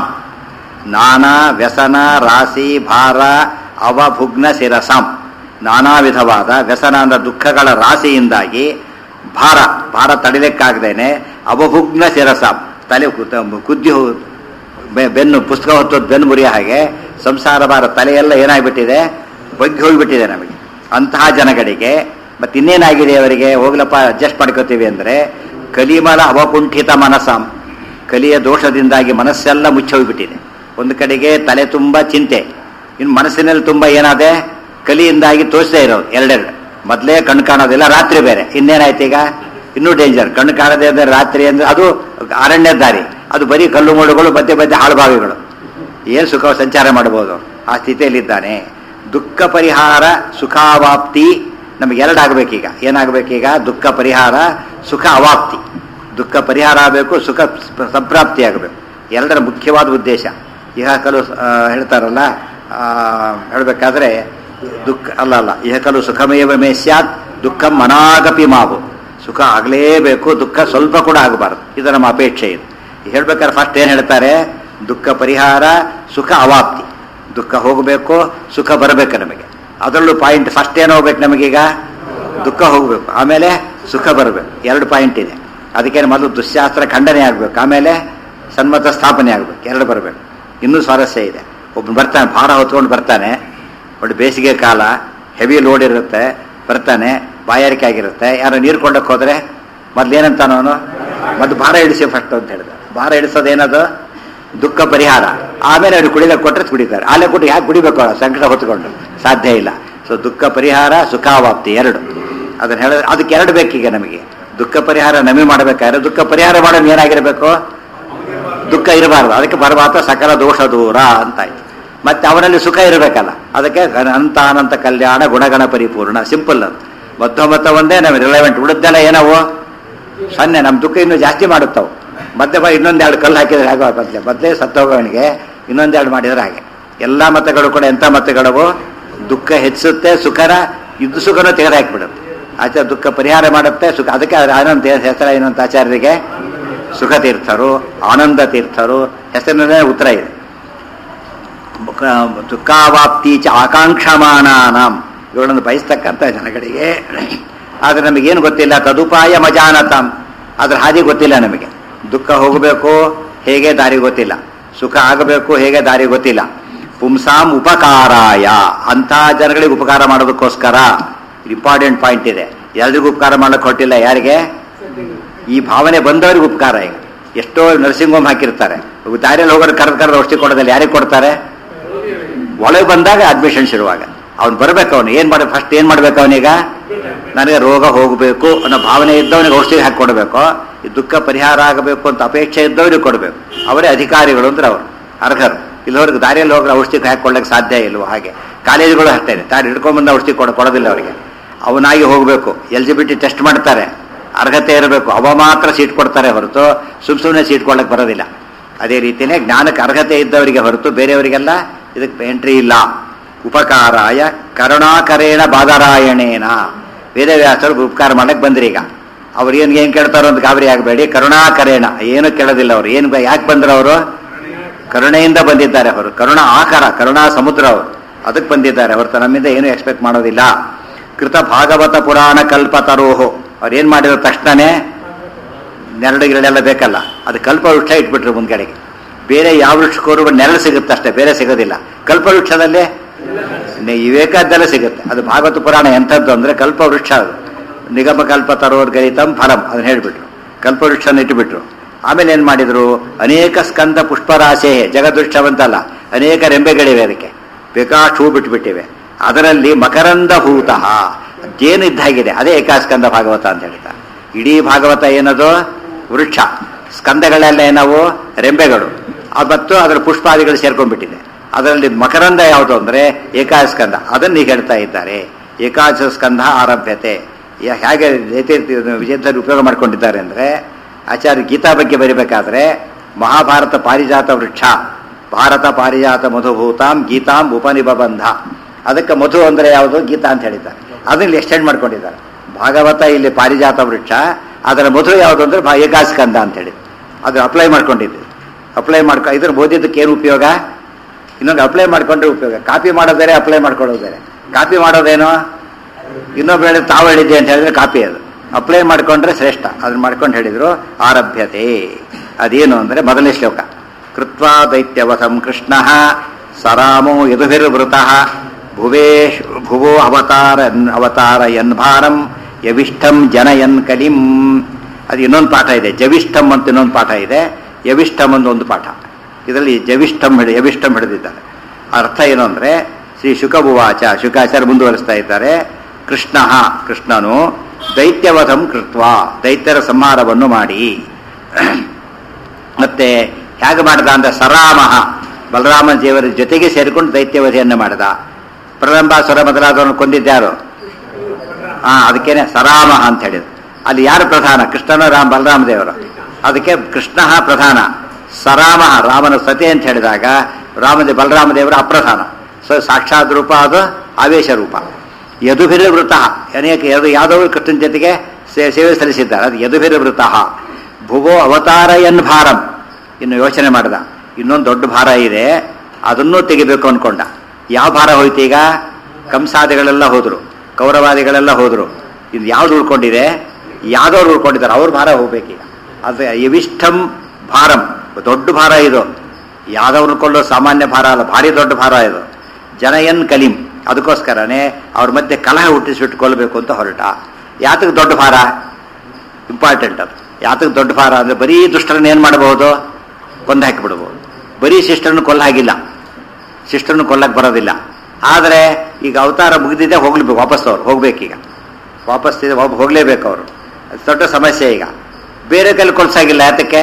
ನಾನಾ ವ್ಯಸನ ರಾಶಿ ಭಾರ ಅವಭುಗ್ನ ಶಿರಸಾಂ ನಾನಾ ವಿಧವಾದ ವ್ಯಸನ ಅಂದ್ರೆ ದುಃಖಗಳ ರಾಶಿಯಿಂದಾಗಿ ಭಾರ ಭಾರ ತಡಿಲಿಕ್ಕಾಗದೇನೆ ಅವಭುಗ್ನ ಶಿರಸಾಂ ತಲೆ ಕುತ- ಕುದ್ದಿ ಹೋ- ಬೆ- ಬೆನ್ನು ಪುಸ್ತಕ ಹೊತ್ತೋದು ಬೆನ್ನು ಮುರಿಯ ಹಾಗೆ ಸಂಸಾರ ಭಾರ ತಲೆಯೆಲ್ಲ ಏನಾಗ್ಬಿಟ್ಟಿದೆ ಬಗ್ಗಿ ಹೋಗ್ಬಿಟ್ಟಿದೆ ನಮಗೆ ಅಂತಹ ಜನಗಳಿಗೆ ಮತ್ತೆ ಇನ್ನೇನಾಗಿದೆ ಅವರಿಗೆ ಹೋಗ್ಲಪ್ಪ ಅಡ್ಜಸ್ಟ್ ಮಾಡ್ಕೋತೀವಿ ಅಂದ್ರೆ ಕಲಿಮಲ ಅವಕುಂಠಿತ ಮನಸ್ಸಾಂ ಕಲಿಯ ದೋಷದಿಂದಾಗಿ ಮನಸ್ಸೆಲ್ಲ ಮುಚ್ಚೋಗ್ಬಿಟ್ಟಿದೆ ಒಂದು ಕಡೆಗೆ ತಲೆ ತುಂಬ ಚಿಂತೆ ಇನ್ನು ಮನಸ್ಸಿನಲ್ಲಿ ತುಂಬ ಏನಾದೆ ಕಲಿಯಿಂದಾಗಿ ತೋರಿಸದೇ ಇರೋದು ಎರಡೆರಡು ಮೊದಲೇ ಕಣ್ಣು ಕಾಣೋದಿಲ್ಲ ರಾತ್ರಿ ಬೇರೆ ಇನ್ನೇನಾಯ್ತು ಈಗ ಇನ್ನೂ ಡೇಂಜರ್ ಕಣ್ಣು ಕಾಣದೆ ಅಂದ್ರೆ ರಾತ್ರಿ ಅಂದ್ರೆ ಅದು ಅರಣ್ಯ ದಾರಿ ಅದು ಬರೀ ಕಲ್ಲು ಮೋಡುಗಳು ಮಧ್ಯೆ ಮಧ್ಯೆ ಹಾಳುಬಾವಿಗಳು ಏನು ಸುಖ ಸಂಚಾರ ಮಾಡಬಹುದು ಆ ಸ್ಥಿತಿಯಲ್ಲಿದ್ದಾನೆ ದುಃಖ ಪರಿಹಾರ ಸುಖಾವಾಪ್ತಿ ನಮಗೆ ಎರಡು ಆಗ್ಬೇಕೀಗ ಏನಾಗಬೇಕೀಗ ದುಃಖ ಪರಿಹಾರ ಸುಖ ಅವಾಪ್ತಿ ದುಃಖ ಪರಿಹಾರ ಆಗಬೇಕು ಸುಖ ಸ- ಸಂಪ್ರಾಪ್ತಿ ಆಗಬೇಕು ಎರಡರ ಮುಖ್ಯವಾದ ಉದ್ದೇಶ ಇಹ ಕಲು ಆ, ಹೇಳ್ತಾರಲ್ಲ ಆ, ಹೇಳ್ಬೇಕಾದ್ರೆ ದುಃಖ ಅಲ್ಲ ಅಲ್ಲ ಇಹ ಕಲು ಸುಖಮೇವ ಮೇ ಸ್ಯಾತ್ ದುಃಖಂ ಮನಾಗಪಿ ಮಾವು ಸುಖ ಆಗಲೇಬೇಕು ದುಃಖ ಸ್ವಲ್ಪ ಕೂಡ ಆಗಬಾರದು ಇದು ನಮ್ಮ ಅಪೇಕ್ಷೆ ಇದು ಹೇಳ್ಬೇಕಾದ್ರೆ ಫಸ್ಟ್ ಏನು ಹೇಳ್ತಾರೆ ದುಃಖ ಪರಿಹಾರ ಸುಖ ಅವಾಪ್ತಿ ದುಃಖ ಹೋಗಬೇಕು ಸುಖ ಬರಬೇಕು ನಮಗೆ ಅದರಲ್ಲೂ ಪಾಯಿಂಟ್ ಫಸ್ಟ್ ಏನು ಹೋಗ್ಬೇಕು ನಮಗೀಗ ದುಃಖ ಹೋಗಬೇಕು ಆಮೇಲೆ ಸುಖ ಬರಬೇಕು ಎರಡು ಪಾಯಿಂಟ್ ಇದೆ ಅದಕ್ಕೆ ಮೊದಲು ದುಶ್ಶಾಸ್ತ್ರ ಖಂಡನೆ ಆಗಬೇಕು ಆಮೇಲೆ ಸನ್ಮತ ಸ್ಥಾಪನೆ ಆಗಬೇಕು ಎರಡು ಬರಬೇಕು ಇನ್ನೂ ಸ್ವಾರಸ್ಯ ಇದೆ ಒಬ್ಬನು ಬರ್ತಾನೆ ಭಾರ ಹೊತ್ಕೊಂಡು ಬರ್ತಾನೆ ಒಟ್ಟು ಬೇಸಿಗೆ ಕಾಲ ಹೆವಿ ಲೋಡ್ ಇರುತ್ತೆ ಬರ್ತಾನೆ ಬಾಯಾರಿಕೆ ಆಗಿರುತ್ತೆ ಯಾರೋ ನೀರು ಕೊಂಡಕ್ಕೆ ಹೋದ್ರೆ ಮೊದ್ಲೇನಂತಾನ ಅವನು ಮತ್ತೆ ಭಾರ ಇಳಿಸಿ ಫಸ್ಟ್ ಅಂತ ಹೇಳಿದ ಭಾರ ಇಳಿಸೋದೇನದು ದುಃಖ ಪರಿಹಾರ ಆಮೇಲೆ ಅವ್ರಿಗೆ ಕುಡಿಲಕ್ಕೆ ಕೊಟ್ಟರೆ ಕುಡಿತಾರೆ ಆಲೆ ಕೊಟ್ಟು ಯಾಕೆ ಕುಡಿಬೇಕು ಅವ್ರು ಸಂಕಟ ಹೊತ್ಕೊಂಡು ಸಾಧ್ಯ ಇಲ್ಲ ಸೊ ದುಃಖ ಪರಿಹಾರ ಸುಖಾವಾಪ್ತಿ ಎರಡು ಅದನ್ನ ಹೇಳ ಅದಕ್ಕೆ ಎರಡು ಬೇಕೀಗ ನಮಗೆ ದುಃಖ ಪರಿಹಾರ ನಮಗೆ ಮಾಡಬೇಕಾದ್ರೆ ದುಃಖ ಪರಿಹಾರ ಮಾಡೋದು ಏನಾಗಿರಬೇಕು ದುಃಖ ಇರಬಾರ್ದು ಅದಕ್ಕೆ ಬರಬಾತ ಸಕಲ ದೋಷ ದೂರ ಅಂತಾಯ್ತು ಮತ್ತೆ ಅವನಲ್ಲಿ ಸುಖ ಇರಬೇಕಲ್ಲ ಅದಕ್ಕೆ ಅನಂತ ಅನಂತ ಕಲ್ಯಾಣ ಗುಣಗಣ ಪರಿಪೂರ್ಣ ಸಿಂಪಲ್ ಅದು ಮಧ್ಯ ಒಂದೇ ನಮಗೆ ರಿಲೆವೆಂಟ್ ಉಳಿದೆಲ್ಲ ಏನವು ಸೊನ್ನೆ ನಮ್ಮ ದುಃಖ ಇನ್ನೂ ಜಾಸ್ತಿ ಮಾಡುತ್ತವು ಮತ್ತೆ ಬಾ ಇನ್ನೊಂದೆರಡು ಕಲ್ಲು ಹಾಕಿದ್ರೆ ಆಗೋ ಮೊದಲೇ ಮೊದಲೇ ಸತ್ತೋಗೋವನಿಗೆ ಇನ್ನೊಂದೆರಡು ಮಾಡಿದ್ರೆ ಹಾಗೆ ಎಲ್ಲ ಮತಗಳು ಕೂಡ ಎಂಥ ಮತಗಳವು ದುಃಖ ಹೆಚ್ಚುತ್ತೆ ಸುಖನ ಇದು ಸುಖನೂ ತೆಗೆದು ಹಾಕಿಬಿಡುತ್ತೆ ಆಚಾರ ದುಃಖ ಪರಿಹಾರ ಮಾಡುತ್ತೆ ಸುಖ ಅದಕ್ಕೆ ಅವ್ರ ಆನಂದ ಹೆಸರ ಏನಂತ ಆಚಾರ್ಯರಿಗೆ ಸುಖ ತೀರ್ಥರು ಆನಂದ ತೀರ್ಥರು ಹೆಸರಿನಲ್ಲೇ ಉತ್ತರ ಇದೆ ಮುಖ- ದುಃಖಾವಾಪ್ತಿ ಚ ಆಕಾಂಕ್ಷಮಾನಾಂ ಇವುಗಳನ್ನು ಬಯಸ್ತಕ್ಕಂಥ ಜನಗಳಿಗೆ ಆದರೆ ನಮಗೇನು ಗೊತ್ತಿಲ್ಲ ತದುಪಾಯ ಮಜಾನತಾಂ ಅದ್ರ ಹಾದಿ ಗೊತ್ತಿಲ್ಲ ನಮಗೆ ದುಃಖ ಹೋಗಬೇಕು ಹೇಗೆ ದಾರಿ ಗೊತ್ತಿಲ್ಲ ಸುಖ ಆಗಬೇಕು ಹೇಗೆ ದಾರಿ ಗೊತ್ತಿಲ್ಲ ಪುಂಸಾಂ ಉಪಕಾರಾಯ ಅಂಥ ಜನಗಳಿಗೆ ಉಪಕಾರ ಮಾಡೋದಕ್ಕೋಸ್ಕರ ಇಂಪಾರ್ಟೆಂಟ್ ಪಾಯಿಂಟ್ ಇದೆ ಎಲ್ರಿಗೂ ಉಪಕಾರ ಮಾಡಕ್ಕೆ ಹೊಟ್ಟಿಲ್ಲ ಯಾರಿಗೆ ಈ ಭಾವನೆ ಬಂದವರಿಗೆ ಉಪಕಾರ ಈಗ ಎಷ್ಟೋ ನರ್ಸಿಂಗ್ ಹೋಮ್ ಹಾಕಿರ್ತಾರೆ ದಾರಿಯಲ್ಲಿ ಹೋಗೋರು ಕರೆದು ಕರೆದು ಔಷಧಿ ಕೊಡೋದಲ್ಲಿ ಯಾರಿಗೆ ಕೊಡ್ತಾರೆ ಒಳಗೆ ಬಂದಾಗ ಅಡ್ಮಿಷನ್ ಶುರುವಾಗ ಅವ್ನು ಬರ್ಬೇಕು ಅವನು ಏನ್ ಮಾಡಿ ಫಸ್ಟ್ ಏನ್ ಮಾಡ್ಬೇಕು ಅವನೀಗ ನನಗೆ ರೋಗ ಹೋಗಬೇಕು ಅನ್ನೋ ಭಾವನೆ ಇದ್ದವನಿಗೆ ಔಷಧಿ ಹಾಕಿ ಕೊಡಬೇಕು ಈ ದುಃಖ ಪರಿಹಾರ ಆಗಬೇಕು ಅಂತ ಅಪೇಕ್ಷೆ ಇದ್ದವರಿಗೆ ಕೊಡಬೇಕು ಅವರೇ ಅಧಿಕಾರಿಗಳು ಅಂದ್ರೆ ಅವರು ಅರ್ಹರು ಇಲ್ಲವ್ರಿಗೆ ದಾರಿಯಲ್ಲಿ ಹೋಗಿ ಔಷಧಿ ಹಾಕೊಳ್ಳಕ್ಕೆ ಸಾಧ್ಯ ಇಲ್ವೋ ಹಾಗೆ ಕಾಲೇಜುಗಳು ಅಷ್ಟೇ ದಾರಿ ಹಿಡ್ಕೊಂಡ್ಬಂದು ಔಷಧಿ ಕೊಡ ಕೊಡೋದಿಲ್ಲ ಅವರಿಗೆ ಅವನಾಗಿ ಹೋಗಬೇಕು L G B T test ಮಾಡ್ತಾರೆ ಅರ್ಹತೆ ಇರಬೇಕು ಅವ ಮಾತ್ರ ಸೀಟ್ ಕೊಡ್ತಾರೆ ಹೊರತು ಸುಮ್ ಸುಮ್ಮನೆ ಸೀಟ್ ಕೊಡಕ್ಕೆ ಬರೋದಿಲ್ಲ ಅದೇ ರೀತಿಯೇ ಜ್ಞಾನಕ್ಕೆ ಅರ್ಹತೆ ಇದ್ದವರಿಗೆ ಹೊರತು ಬೇರೆಯವರಿಗೆಲ್ಲ ಇದಕ್ಕೆ ಎಂಟ್ರಿ ಇಲ್ಲ ಉಪಕಾರಾಯ ಕರುಣಾಕರೇಣ ಬಾದರಾಯಣೇನ ವೇದವ್ಯಾಸರು ಉಪಕಾರ ಮಾಡಕ್ಕೆ ಬಂದ್ರಿ ಈಗ ಅವ್ರು ಏನು ಏನು ಕೇಳ್ತಾರೋ ಅಂತ ಗಾಬರಿ ಆಗಬೇಡಿ ಕರುಣಾಕರೇಣ ಏನು ಕೇಳೋದಿಲ್ಲ ಅವರು ಏನು ಯಾಕೆ ಬಂದ್ರು ಅವರು ಕರುಣೆಯಿಂದ ಬಂದಿದ್ದಾರೆ ಅವರು ಕರುಣಾ ಆಕಾರ ಕರುಣಾ ಸಮುದ್ರ ಅವರು ಅದಕ್ಕೆ ಬಂದಿದ್ದಾರೆ ಹೊರತು ನಮ್ಮಿಂದ ಏನು ಎಕ್ಸ್ಪೆಕ್ಟ್ ಮಾಡೋದಿಲ್ಲ ಕೃತ ಭಾಗವತ ಪುರಾಣ ಕಲ್ಪತರೋಹೋ ಅವ್ರು ಏನು ಮಾಡಿರೋ ತಕ್ಷಣನೇ ನೆರಳು ಗಿರಳೆಲ್ಲ ಬೇಕಲ್ಲ ಅದು ಕಲ್ಪವೃಕ್ಷ ಇಟ್ಬಿಟ್ರು ಮುಂದ್ಗಡೆಗೆ ಬೇರೆ ಯಾವ ವೃಕ್ಷಕ್ಕೂ ನೆರಳು ಸಿಗುತ್ತೆ ಅಷ್ಟೇ ಬೇರೆ ಸಿಗೋದಿಲ್ಲ ಕಲ್ಪವೃಕ್ಷದಲ್ಲಿ ನೆ- ವಿವೇಕದ್ದೆಲ್ಲ ಸಿಗುತ್ತೆ ಅದು ಭಾಗವತ ಪುರಾಣ ಎಂಥದ್ದು ಅಂದ್ರೆ ಕಲ್ಪವೃಕ್ಷ ಅದು ನಿಗಮ ಕಲ್ಪ ತರೋರ್ ಗರಿತಂ ಫಲಂ ಅದನ್ನ ಹೇಳ್ಬಿಟ್ರು ಕಲ್ಪವೃಕ್ಷನ ಇಟ್ಟುಬಿಟ್ರು ಆಮೇಲೆ ಏನ್ ಮಾಡಿದ್ರು ಅನೇಕ ಸ್ಕಂದ ಪುಷ್ಪರಾಶೆ ಜಗದೃಷ್ಟವಂತಲ್ಲ ಅನೇಕ ರೆಂಬೆಗಳಿವೆ ಅದಕ್ಕೆ ಬೇಕಾಷ್ಟು ಹೂ ಬಿಟ್ಟುಬಿಟ್ಟಿವೆ ಅದರಲ್ಲಿ ಮಕರಂದ ಹೂತಃ ಜೇನು ಇದ್ದಾಗಿದೆ ಅದೇ ಏಕಾಸ್ಕಂದ ಭಾಗವತ ಅಂತ ಹೇಳ್ತಾರೆ ಇಡೀ ಭಾಗವತ ಏನದು ವೃಕ್ಷ ಸ್ಕಂದಗಳೆಲ್ಲ ಏನವು ರೆಂಬೆಗಳು ಅದು ಮತ್ತು ಅದರ ಪುಷ್ಪಾದಿಗಳು ಸೇರ್ಕೊಂಡ್ಬಿಟ್ಟಿದೆ ಅದರಲ್ಲಿ ಮಕರಂದ ಯಾವುದು ಅಂದ್ರೆ ಏಕಾಸ್ಕಂದ ಅದನ್ನು ಈಗ ಹೇಳ್ತಾ ಇದ್ದಾರೆ ಏಕಾದಶ ಸ್ಕಂದ ಆರಭ್ಯತೆ ಯ- ಹೇಗೆ ವಿಜಯದಲ್ಲಿ ಉಪಯೋಗ ಮಾಡ್ಕೊಂಡಿದ್ದಾರೆ ಅಂದ್ರೆ ಆಚಾರ್ಯ ಗೀತಾ ಬಗ್ಗೆ ಬರಿಬೇಕಾದ್ರೆ ಮಹಾಭಾರತ ಪಾರಿಜಾತ ವೃಕ್ಷ ಭಾರತ ಪಾರಿಜಾತ ಮಧುಭೂತಾಂ ಗೀತಾಂ ಉಪನಿಬಂಧ ಅದಕ್ಕೆ ಮಧು ಅಂದ್ರೆ ಯಾವುದು ಗೀತಾ ಅಂತ ಹೇಳಿದ್ದಾರೆ ಅದನ್ನ ಎಕ್ಸ್ಟೆಂಡ್ ಮಾಡ್ಕೊಂಡಿದ್ದಾರೆ ಭಾಗವತ ಇಲ್ಲಿ ಪಾರಿಜಾತ ವೃಕ್ಷ ಅದರ ಮಧು ಯಾವುದು ಅಂದ್ರೆ ಭಾ- ಏಕಾಸ್ಕಂದ ಅಂತ ಹೇಳಿ ಅದು ಅಪ್ಲೈ ಮಾಡ್ಕೊಂಡಿದ್ದು ಅಪ್ಲೈ ಮಾಡ್ಕೊ ಇದ್ರ ಓದಿದ್ದಕ್ಕೆ ಏನು ಉಪಯೋಗ ಇನ್ನೊಂದು ಅಪ್ಲೈ ಮಾಡ್ಕೊಂಡ್ರೆ ಉಪಯೋಗ ಕಾಪಿ ಮಾಡೋದು ಬೇರೆ ಅಪ್ಲೈ ಮಾಡ್ಕೊಳ್ಳೋದು ಬೇರೆ ಕಾಪಿ ಮಾಡೋದೇನೋ ಇನ್ನೊಬ್ಬ ಹೇಳಿ ತಾವು ಹೇಳಿದ್ದೆ ಅಂತ ಹೇಳಿದ್ರೆ ಕಾಪಿ ಅದು ಅಪ್ಲೈ ಮಾಡ್ಕೊಂಡ್ರೆ ಶ್ರೇಷ್ಠ ಅದನ್ನ ಮಾಡ್ಕೊಂಡು ಹೇಳಿದ್ರು ಆರಭ್ಯತೆ ಅದೇನು ಅಂದ್ರೆ ಮೊದಲನೇ ಶ್ಲೋಕ ಕೃತ್ವಾ ದೈತ್ಯವಸಂ ಕೃಷ್ಣ ಸರಾಮೋ ಯದುಭಿರ್ವೃತಃ ಭುವೇಶ್ ಭುವೋ ಅವತಾರ ಅವತಾರ ಯನ್ಭಾರಂ ಯವಿಷ್ಠಂ ಜನಯನ್ ಕಲಿಂ ಅದು ಇನ್ನೊಂದು ಪಾಠ ಇದೆ ಜವಿಷ್ಠಂ ಅಂತ ಇನ್ನೊಂದು ಪಾಠ ಇದೆ ಯವಿಷ್ಠಂ ಅಂತ ಒಂದು ಪಾಠ ಇದರಲ್ಲಿ ಜವಿಷ್ಠಂ ಹಿಡಿ ಯವಿಷ್ಠಂ ಹಿಡಿದಿದ್ದಾರೆ ಅರ್ಥ ಏನು ಅಂದ್ರೆ ಶ್ರೀ ಶುಕಭುವಾಚ ಶುಕಾಚಾರ್ಯ ಮುಂದುವರಿಸ್ತಾ ಇದ್ದಾರೆ ಕೃಷ್ಣ ಕೃಷ್ಣನು ದೈತ್ಯವಧಂ ಕೃತ್ವ ದೈತ್ಯರ ಸಂಹಾರವನ್ನು ಮಾಡಿ ಮತ್ತೆ ಹೇಗೆ ಮಾಡಿದ ಅಂದ್ರೆ ಸರಾಮ ಬಲರಾಮ ದೇವರ ಜೊತೆಗೆ ಸೇರಿಕೊಂಡು ದೈತ್ಯವಧಿಯನ್ನು ಮಾಡಿದ ಪ್ರಲಂಬಾಸುರ ಮೊದಲಾದವನು ಕೊಂದಿದ್ಯಾರು ಹಾ ಅದಕ್ಕೇನೆ ಸರಾಮ ಅಂತ ಹೇಳಿದ್ರು ಅಲ್ಲಿ ಯಾರು ಪ್ರಧಾನ ಕೃಷ್ಣನ ರಾಮ ಬಲರಾಮ ದೇವರು ಅದಕ್ಕೆ ಕೃಷ್ಣ ಪ್ರಧಾನ ಸರಾಮ ರಾಮನ ಸತಿ ಅಂತ ಹೇಳಿದಾಗ ರಾಮದೇ ಬಲರಾಮ ದೇವರ ಅಪ್ರಧಾನ ಸೊ ಸಾಕ್ಷಾತ್ ರೂಪ ಅದು ಆವೇಶ ರೂಪ ಯದುಭಿರ್ವೃತ ಅನೇಕ ಯದು ಯಾದವರು ಕೃಷ್ಣನ ಜೊತೆಗೆ ಸೇ- ಸೇವೆ ಸಲ್ಲಿಸಿದ್ದಾರೆ ಅದು ಯದುಭಿರ್ವೃತ ಭುವೋ ಅವತಾರ ಎನ್ ಭಾರಂ ಇನ್ನು ಯೋಚನೆ ಮಾಡಿದ ಇನ್ನೊಂದು ದೊಡ್ಡ ಭಾರ ಇದೆ ಅದನ್ನೂ ತೆಗಿಬೇಕು ಅನ್ಕೊಂಡ ಯಾವ ಭಾರ ಹೋಯ್ತು ಈಗ ಕಂಸಾದಿಗಳೆಲ್ಲ ಹೋದ್ರು ಕೌರವಾದಿಗಳೆಲ್ಲ ಹೋದ್ರು ಇದು ಯಾವ್ದು ಉಳ್ಕೊಂಡಿದೆ ಯಾವ್ದವ್ರು ಉಳ್ಕೊಂಡಿದ್ದಾರೆ ಅವ್ರ ಭಾರ ಹೋಗ್ಬೇಕೀಗ ಅದು ಯವಿಷ್ಠಂ ಭಾರಂ ದೊಡ್ಡ ಭಾರ ಇದು ಯಾವ್ದವ್ರು ಕೊಳ್ಳೋ ಸಾಮಾನ್ಯ ಭಾರ ಅಲ್ಲ ಭಾರಿ ದೊಡ್ಡ ಭಾರ ಇದು ಜನಯನ್ ಕಲಿಂ ಅದಕ್ಕೋಸ್ಕರನೇ ಅವ್ರ ಮಧ್ಯೆ ಕಲಹ ಹುಟ್ಟಿಸಿಬಿಟ್ಟು ಕೊಲ್ಲಬೇಕು ಅಂತ ಹೊರಟ ಯಾತಕ್ಕೆ ದೊಡ್ಡ ಭಾರ ಇಂಪಾರ್ಟೆಂಟ್ ಅದು ಯಾತಕ್ಕೆ ದೊಡ್ಡ ಭಾರ ಅಂದ್ರೆ ಬರೀ ದುಷ್ಟರನ್ನ ಏನ್ ಮಾಡಬಹುದು ಕೊಂದು ಹಾಕಿಬಿಡ್ಬೋದು ಬರೀ ಶಿಷ್ಟರನ್ನು ಕೊಲ್ಲ ಹಾಗಿಲ್ಲ ಶಿಷ್ಟರನ್ನು ಕೊಲ್ಲಕ್ಕೆ ಬರೋದಿಲ್ಲ ಆದರೆ ಈಗ ಅವತಾರ ಮುಗಿದಿದೆ ಹೋಗ್ಲೇಬೇಕು ವಾಪಸ್ ಅವ್ರು ಹೋಗ್ಬೇಕೀಗ ವಾಪಸ್ ಇದೆ ಒಬ್ಬ ಹೋಗ್ಲೇಬೇಕು ಅವರು ಅದು ದೊಡ್ಡ ಸಮಸ್ಯೆ ಈಗ ಬೇರೆ ಕೈಲಿ ಕೊಲ್ಸಾಗಿಲ್ಲ ಯಾತಕ್ಕೆ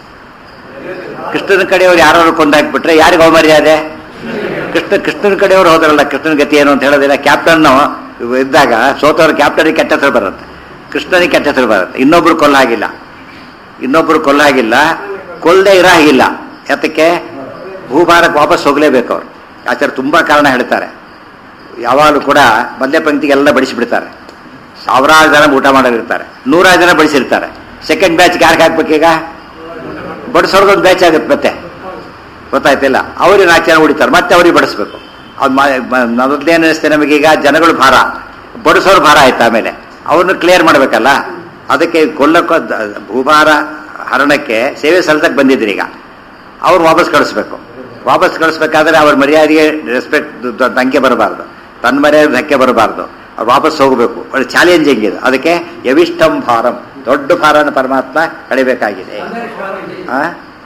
ಕೃಷ್ಣನ ಕಡೆಯವ್ರು ಯಾರು ಕೊಂದು ಹಾಕ್ಬಿಟ್ರೆ ಯಾರಿಗೆ ಅವಮರ್ಯಾದೆ ಕೃಷ್ಣ ಕೃಷ್ಣನ ಕಡೆಯವರು ಹೋದ್ರಲ್ಲ ಕೃಷ್ಣನ ಗತಿ ಏನು ಅಂತ ಹೇಳೋದಿಲ್ಲ ಕ್ಯಾಪ್ಟನ್ ಇದ್ದಾಗ ಸೋತವ್ರ ಕ್ಯಾಪ್ಟನ್ಗೆ ಕೆಟ್ಟ ಹೆಸರು ಬರುತ್ತೆ ಕೃಷ್ಣನಿಗೆ ಕೆಟ್ಟ ಹೆಸರು ಬರುತ್ತೆ ಇನ್ನೊಬ್ರು ಕೊಲ್ಲ ಹಾಗಿಲ್ಲ ಇನ್ನೊಬ್ರು ಕೊಲ್ಲ ಹಾಗಿಲ್ಲ ಕೊಲ್ಲದೆ ಇರೋ ಹಾಗಿಲ್ಲ ಯಾತಕ್ಕೆ ಭೂಭಾರಕ್ಕೆ ವಾಪಸ್ ಹೋಗ್ಲೇಬೇಕು ಅವ್ರು ಆಚಾರ್ಯ ತುಂಬಾ ಕಾರಣ ಹೇಳ್ತಾರೆ ಯಾವಾಗಲೂ ಕೂಡ ಮಧ್ಯ ಪಂಕ್ತಿಗೆಲ್ಲ ಬಡಿಸಿಬಿಡ್ತಾರೆ ಸಾವಿರಾರು ಜನ ಊಟ ಮಾಡೋರಿರ್ತಾರೆ ನೂರಾರು ಜನ ಬಡಿಸಿರ್ತಾರೆ ಸೆಕೆಂಡ್ ಬ್ಯಾಚ್ಗೆ ಯಾರಿಗೆ ಹಾಕ್ಬೇಕೀಗ ಬಡಿಸೋರ್ಗೊಂದು ಬ್ಯಾಚ್ ಆಗುತ್ತೆ ಮತ್ತೆ ಗೊತ್ತಾಯ್ತಿಲ್ಲ ಅವ್ರಿಗೆ ನಾಲ್ಕು ಜನ ಹೊಡಿತಾರೆ ಮತ್ತೆ ಅವ್ರಿಗೆ ಬಡಿಸ್ಬೇಕು ಅದು ಮೊದಲೇನು ಅನಿಸುತ್ತೆ ನಮಗೀಗ ಜನಗಳು ಭಾರ ಬಡಿಸೋರು ಭಾರ ಆಯ್ತು ಆಮೇಲೆ ಅವ್ರನ್ನ ಕ್ಲಿಯರ್ ಮಾಡಬೇಕಲ್ಲ ಅದಕ್ಕೆ ಕೊಲ್ಲಕ್ಕೋ ದ- ಭೂಭಾರ ಹರಣಕ್ಕೆ ಸೇವೆ ಸಲ್ತಕ್ಕೆ ಬಂದಿದ್ರಿ ಈಗ ಅವ್ರು ವಾಪಸ್ ಕಳಿಸ್ಬೇಕು ವಾಪಸ್ ಕಳಿಸ್ಬೇಕಾದ್ರೆ ಅವ್ರ ಮರ್ಯಾದೆಗೆ ರೆಸ್ಪೆಕ್ಟ್ ಧಕ್ಕೆ ಬರಬಾರ್ದು ತನ್ನ ಮರ್ಯಾದೆ ಧಕ್ಕೆ ಬರಬಾರ್ದು ಅವ್ರು ವಾಪಸ್ ಹೋಗಬೇಕು ಒಳ್ಳೆ ಚಾಲೆಂಜಿಂಗ್ ಇದು ಅದಕ್ಕೆ ಯವಿಷ್ಟಂ ಭಾರಂ ದೊಡ್ಡ ಭಾರನ ಪರಮಾತ್ಮ ಕಳಿಬೇಕಾಗಿದೆ ಆ?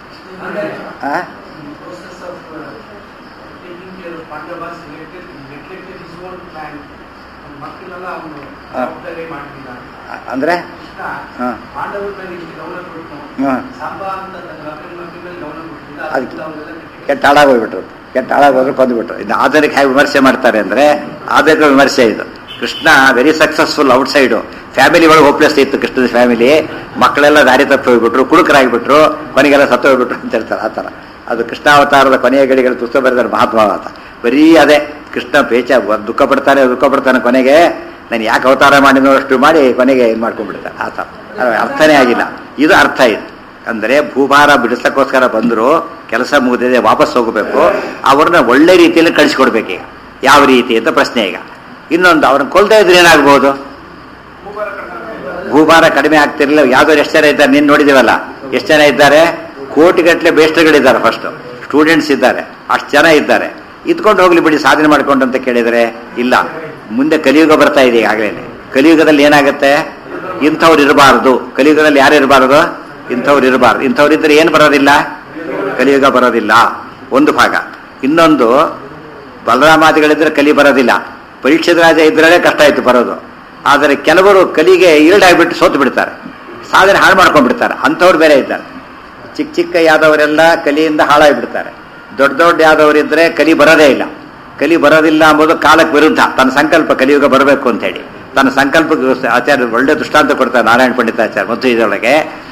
ಆ? process of uh, taking care of Pandavas neglected, neglected his own plan. ಮಕ್ಕಳೆಲ್ಲ ಅವನು ಹಾ. ಜವಾಬ್ದಾರಿ ಮಾಡ್ತಿದ್ದ ಅಂದ್ರೆ ಕೃಷ್ಣ ಹಾ. ಪಾಂಡವರ ಮೇಲೆ ಇಷ್ಟು ಗಮನ ಕೊಟ್ಟು ಹಾ. ಸಾಂಬ ಅಂತ ತನ್ನ ಮಕ್ಕಳ ಮಕ್ಕಳ ಮೇಲೆ ಗಮನ ಕೊಟ್ಟಿದ್ದ ಅದಕ್ಕೆ ಅದರಿಂದ ಅವರೆಲ್ಲ ಕೆಟ್ಟ ಕೆಟ್ಟ ಹಾಳಾಗೋಗ್ಬಿಟ್ರು ಕೆಟ್ಟ ಹಾಳಾಗೋದ್ರೆ ಕೊಂದ್ಬಿಟ್ರು ಇನ್ನು ಆಧುನಿಕ ಹೇಗೆ ವಿಮರ್ಶೆ ಮಾಡ್ತಾರೆ ಅಂದ್ರೆ ಆಧುನಿಕ ವಿಮರ್ಶೆ ಇದು Krishna very successful outside family ಒಳಗೆ ಹೋಪ್ಲೆಸ್ ಇತ್ತು ಕೃಷ್ಣದ ಫ್ಯಾಮಿಲಿ ಮಕ್ಕಳೆಲ್ಲ ದಾರಿ ತಪ್ಪಿ ಹೋಗ್ಬಿಟ್ರು ಕುಡುಕರಾಗ್ಬಿಟ್ರು ಕೊನೆಗೆಲ್ಲ ಸತ್ತು ಹೋಗ್ಬಿಟ್ರು ಅಂತ ಹೇಳ್ತಾರೆ ಆ ಥರ ಅದು ಕೃಷ್ಣಾವತಾರದ ಕೊನೆಯ ಗಡಿಗಳು ಪುಸ್ತಕ ಬರೆದಾರೆ ಮಹಾತ್ಮಾವತ ಬರೀ ಅದೇ ಕೃಷ್ಣ ಪೇಚ ದುಃಖ ಪಡ್ತಾನೆ ದುಃಖ ಪಡ್ತಾನೆ ಕೊನೆಗೆ ನಾನು ಯಾಕೆ ಅವತಾರ ಮಾಡಿದ್ನೋ ಅಷ್ಟು ಮಾಡಿ ಕೊನೆಗೆ ಇದು ಮಾಡ್ಕೊಂಡ್ಬಿಡ್ತಾರೆ ಆ ಥರ ಅದು ಅರ್ಥನೇ ಆಗಿಲ್ಲ ಇದು ಅರ್ಥ ಇದು ಅಂದರೆ ಭೂಭಾರ ಬಿಡಿಸಕ್ಕೋಸ್ಕರ ಬಂದರು ಕೆಲಸ ಮುಗಿದಿದೆ ವಾಪಸ್ ಹೋಗಬೇಕು ಅವ್ರನ್ನ ಒಳ್ಳೆ ರೀತಿಯಲ್ಲಿ ಕಳಿಸ್ಕೊಡ್ಬೇಕು ಈಗ ಯಾವ ರೀತಿ ಅಂತ ಪ್ರಶ್ನೆ ಈಗ ಇನ್ನೊಂದು ಅವ್ರನ್ನ ಕೊಲ್ದೇ ಇದ್ರೆ ಏನಾಗ್ಬೋದು ಮೂವರ ಕಡೆ ಭೂಭಾರ ಕಡಿಮೆ ಆಗ್ತಿರ್ಲಿಲ್ಲ ಯಾವ್ದಾದ್ರು ಎಷ್ಟು ಜನ ಇದ್ದಾರೆ ನೀನು ನೋಡಿದಿವಲ್ಲ ಎಷ್ಟು ಜನ ಇದ್ದಾರೆ ಕೋಟಿಗಟ್ಟಲೆ ಬೇಸ್ಟ್ಗಳಿದ್ದಾರೆ ಫಸ್ಟ್ ಸ್ಟೂಡೆಂಟ್ಸ್ ಇದ್ದಾರೆ ಅಷ್ಟು ಜನ ಇದ್ದಾರೆ ಇದ್ಕೊಂಡು ಹೋಗ್ಲಿ ಬಿಡಿ ಸಾಧನೆ ಮಾಡ್ಕೊಂಡು ಅಂತ ಕೇಳಿದರೆ ಇಲ್ಲ ಮುಂದೆ ಕಲಿಯುಗ ಬರ್ತಾ ಇದೆ ಈಗಾಗಲೇ ಕಲಿಯುಗದಲ್ಲಿ ಏನಾಗುತ್ತೆ ಇಂಥವ್ರು ಇರಬಾರ್ದು ಕಲಿಯುಗದಲ್ಲಿ ಯಾರು ಇರಬಾರ್ದು ಇಂಥವ್ರು ಇರಬಾರ್ದು ಇಂಥವ್ರು ಇದ್ರೆ ಏನು ಬರೋದಿಲ್ಲ ಕಲಿಯುಗ ಬರೋದಿಲ್ಲ ಒಂದು ಭಾಗ ಇನ್ನೊಂದು ಬಲರಾಮಾದಿಗಳಿದ್ರೆ ಕಲಿ ಬರೋದಿಲ್ಲ ಪರೀಕ್ಷಿತ ರಾಜ ಇದ್ರೇ ಕಷ್ಟ ಆಯ್ತು ಬರೋದು ಆದರೆ ಕೆಲವರು ಕಲಿಗೆ ಈಲ್ಡಾಗ್ಬಿಟ್ಟು ಸೋತು ಬಿಡ್ತಾರೆ ಸಾಧನೆ ಹಾಳು ಮಾಡ್ಕೊಂಡ್ಬಿಡ್ತಾರೆ ಅಂಥವ್ರು ಬೇರೆ ಇದ್ದಾರೆ ಚಿಕ್ಕ ಚಿಕ್ಕ ಯಾದವರೆಲ್ಲ ಕಲಿಯಿಂದ ಹಾಳಾಗಿಬಿಡ್ತಾರೆ ದೊಡ್ಡ ದೊಡ್ಡ ಯಾದವರಿದ್ರೆ ಕಲಿ ಬರೋದೇ ಇಲ್ಲ ಕಲಿ ಬರೋದಿಲ್ಲ ಎಂಬುದು ಕಾಲಕ್ಕೆ ವಿರುದ್ಧ ತನ್ನ ಸಂಕಲ್ಪ ಕಲಿಯುಗ ಬರಬೇಕು ಅಂತ ಹೇಳಿ ತನ್ನ ಸಂಕಲ್ಪಕ್ಕೆ ಆಚಾರ್ಯ ಒಳ್ಳೆ ದೃಷ್ಟಾಂತ ಕೊಡ್ತಾರೆ ನಾರಾಯಣ ಪಂಡಿತಾಚಾರ್ಯ ಮತ್ತು ಇದರೊಳಗೆ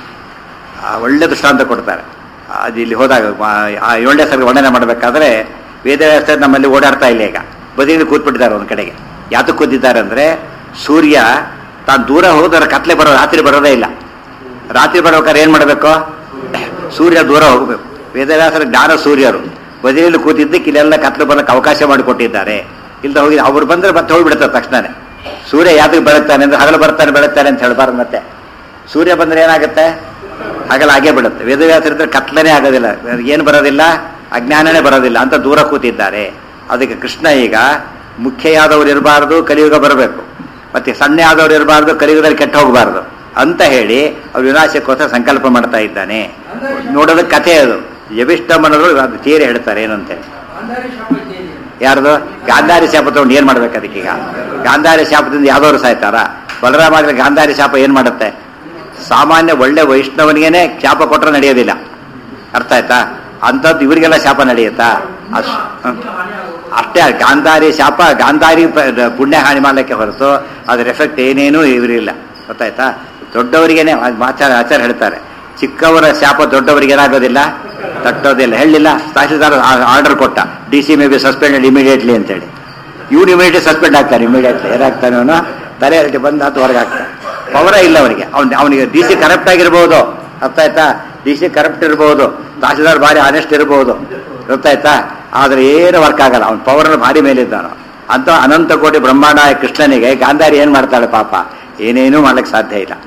ಆ, ಒಳ್ಳೆ ದೃಷ್ಟಾಂತ ಕೊಡ್ತಾರೆ ಅದು ಇಲ್ಲಿ ಹೋದಾಗ ಆ- ಆ ಏಳನೇ ಸರಿ ವರ್ಣನೆ ಮಾಡಬೇಕಾದ್ರೆ ವೇದವ್ಯಾಸ ನಮ್ಮಲ್ಲಿ ಓಡಾಡ್ತಾ ಇಲ್ಲ ಈಗ ಬದಿಯಲ್ಲಿ ಕೂತ್ಬಿಟ್ಟಿದ್ದಾರೆ ಒಂದು ಕಡೆಗೆ ಯಾತಕ್ಕೆ ಕೂತಿದ್ದಾರೆ ಅಂದ್ರೆ ಸೂರ್ಯ ತಾನು ದೂರ ಹೋದ್ರೆ ಕತ್ಲೆ ಬರೋ ರಾತ್ರಿ ಬರೋದೇ ಇಲ್ಲ ರಾತ್ರಿ ಬರ್ಬೇಕಾದ್ರೆ ಏನ್ ಮಾಡಬೇಕು ಸೂರ್ಯ ದೂರ ಹೋಗಬೇಕು ವೇದವ್ಯಾಸರ ಜ್ಞಾನ ಸೂರ್ಯರು ಬದಿಯಲ್ಲಿ ಕೂತಿದ್ದಕ್ಕೆ ಇಲ್ಲೆಲ್ಲ ಕತ್ಲೆ ಬರೋಕ್ಕೆ ಅವಕಾಶ ಮಾಡಿಕೊಟ್ಟಿದ್ದಾರೆ ಇಲ್ದ ಹೋಗಿ ಅವ್ರು ಬಂದ್ರೆ ಮತ್ತೆ ಹೋಗ್ಬಿಡ್ತಾರೆ ತಕ್ಷಣನೇ ಸೂರ್ಯ ಯಾತಕ್ಕೆ ಬೆಳಗ್ತಾನೆ ಅಂದ್ರೆ ಹಗಲು ಬರ್ತಾನೆ ಬೆಳಗ್ತಾನೆ ಅಂತ ಹೇಳ್ಬಾರ್ದು ಮತ್ತೆ ಸೂರ್ಯ ಬಂದ್ರೆ ಏನಾಗುತ್ತೆ ಹಗಲ ಹಾಗೆ ಬಿಡುತ್ತೆ ವೇದವ್ಯಾಸರಿದ್ರೆ ಕತ್ಲನೇ ಆಗೋದಿಲ್ಲ ಏನು ಬರೋದಿಲ್ಲ ಅಜ್ಞಾನನೇ ಬರೋದಿಲ್ಲ ಅಂತ ದೂರ ಕೂತಿದ್ದಾರೆ ಅದಕ್ಕೆ ಕೃಷ್ಣ ಈಗ ಮುಖ್ಯಯಾದವ್ರು ಇರಬಾರ್ದು ಕಲಿಯುಗ ಬರಬೇಕು ಮತ್ತೆ ಸಣ್ಣ ಆದವ್ರು ಇರಬಾರ್ದು ಕಲಿಯುಗದಲ್ಲಿ ಕೆಟ್ಟ ಹೋಗಬಾರ್ದು ಅಂತ ಹೇಳಿ ಅವ್ರು ವಿನಾಶಕ್ಕೋಸ್ಕರ ಸಂಕಲ್ಪ ಮಾಡ್ತಾ ಇದ್ದಾನೆ ನೋಡೋದಕ್ಕೆ ಕಥೆ ಅದು ಯಭಿಷ್ಟಮನರು ಅದು ತೀರಿ ಹೇಳ್ತಾರೆ ಏನು ಅಂತೇಳಿ ಗಾಂಧಾರಿ ಶಾಪ ಇದ್ದೇನೆ ಯಾರ್ದು ಗಾಂಧಾರಿ ಶಾಪ ತಗೊಂಡು ಏನ್ ಮಾಡ್ಬೇಕು ಅದಕ್ಕೀಗ ಗಾಂಧಾರಿ ಶಾಪದಿಂದ ಯಾವ್ದವ್ರು ಸಾಯ್ತಾರ ಬಲರಾಮಾದ್ರೆ ಗಾಂಧಾರಿ ಶಾಪ ಏನ್ ಮಾಡುತ್ತೆ ಸಾಮಾನ್ಯ ಒಳ್ಳೆ ವೈಷ್ಣವನಿಗೇನೆ ಶಾಪ ಕೊಟ್ಟರೆ ನಡೆಯೋದಿಲ್ಲ ಅರ್ಥ ಆಯ್ತಾ ಅಂಥದ್ದು ಇವರಿಗೆಲ್ಲ ಶಾಪ ನಡೆಯುತ್ತಾ ಅಶ್- ಹ್ಮ್. ಅಷ್ಟೇ ಗಾಂಧಾರಿ ಶಾಪ ಗಾಂಧಾರಿ ಪ- ಪುಣ್ಯ ಹಾನಿ ಮಾಡ್ಲಿಕ್ಕೆ ಹೊರತು ಅದ್ರ ಎಫೆಕ್ಟ್ ಏನೇನೂ ಇವರಿಲ್ಲ ಗೊತ್ತಾಯ್ತಾ ದೊಡ್ಡವರಿಗೇನೆ ಅದ್ ಆಚಾರ ಆಚಾರ ಹೇಳ್ತಾರೆ ಚಿಕ್ಕವರ ಶಾಪ ದೊಡ್ಡವರಿಗೆ ಏನಾಗೋದಿಲ್ಲ ತಟ್ಟೋದಿಲ್ಲ ಹೇಳಿಲ್ಲ ತಹಸೀಲ್ದಾರ್ ಆರ್ಡರ್ ಕೊಟ್ಟ D C may be suspended immediately ಅಂತೇಳಿ ಇವ್ನು ಇಮಿಡಿಯೇಟ್ಲಿ ಸಸ್ಪೆಂಡ್ ಆಗ್ತಾನೆ ಇಮಿಡಿಯೇಟ್ಲಿ ಏನಾಗ್ತಾನೆ ಅವನು ತಲೆ ಹರಟಿ ಬಂದು ಹತ್ತು ಹೊರಗೆ ಆಗ್ತಾನೆ ಪವರೇ ಇಲ್ಲ ಅವನಿಗೆ ಅವ್ನು ಅವನಿಗೆ ಡಿ ಸಿ ಕರಪ್ಟ್ ಆಗಿರ್ಬೋದು ಅರ್ಥ ಆಯ್ತಾ ಡಿ ಸಿ ಕರಪ್ಟ್ ಇರ್ಬೋದು ತಹಸೀಲ್ದಾರ್ ಭಾರಿ ಆನೆಸ್ಟ್ ಇರ್ಬೋದು ಗೊತ್ತಾಯ್ತಾ ಆದ್ರೆ ಏನು ವರ್ಕ್ ಆಗಲ್ಲ ಅವ್ನ ಪವರ್ ಭಾರಿ ಮೇಲಿದ್ದಾನ ಅಂತ ಅನಂತ ಕೋಟಿ ಬ್ರಹ್ಮಾಂಡ ಕೃಷ್ಣನಿಗೆ ಗಾಂಧಾರಿ ಏನ್ ಮಾಡ್ತಾಳೆ ಪಾಪ ಏನೇನೂ ಮಾಡ್ಲಿಕ್ಕೆ ಸಾಧ್ಯ ಇಲ್ಲ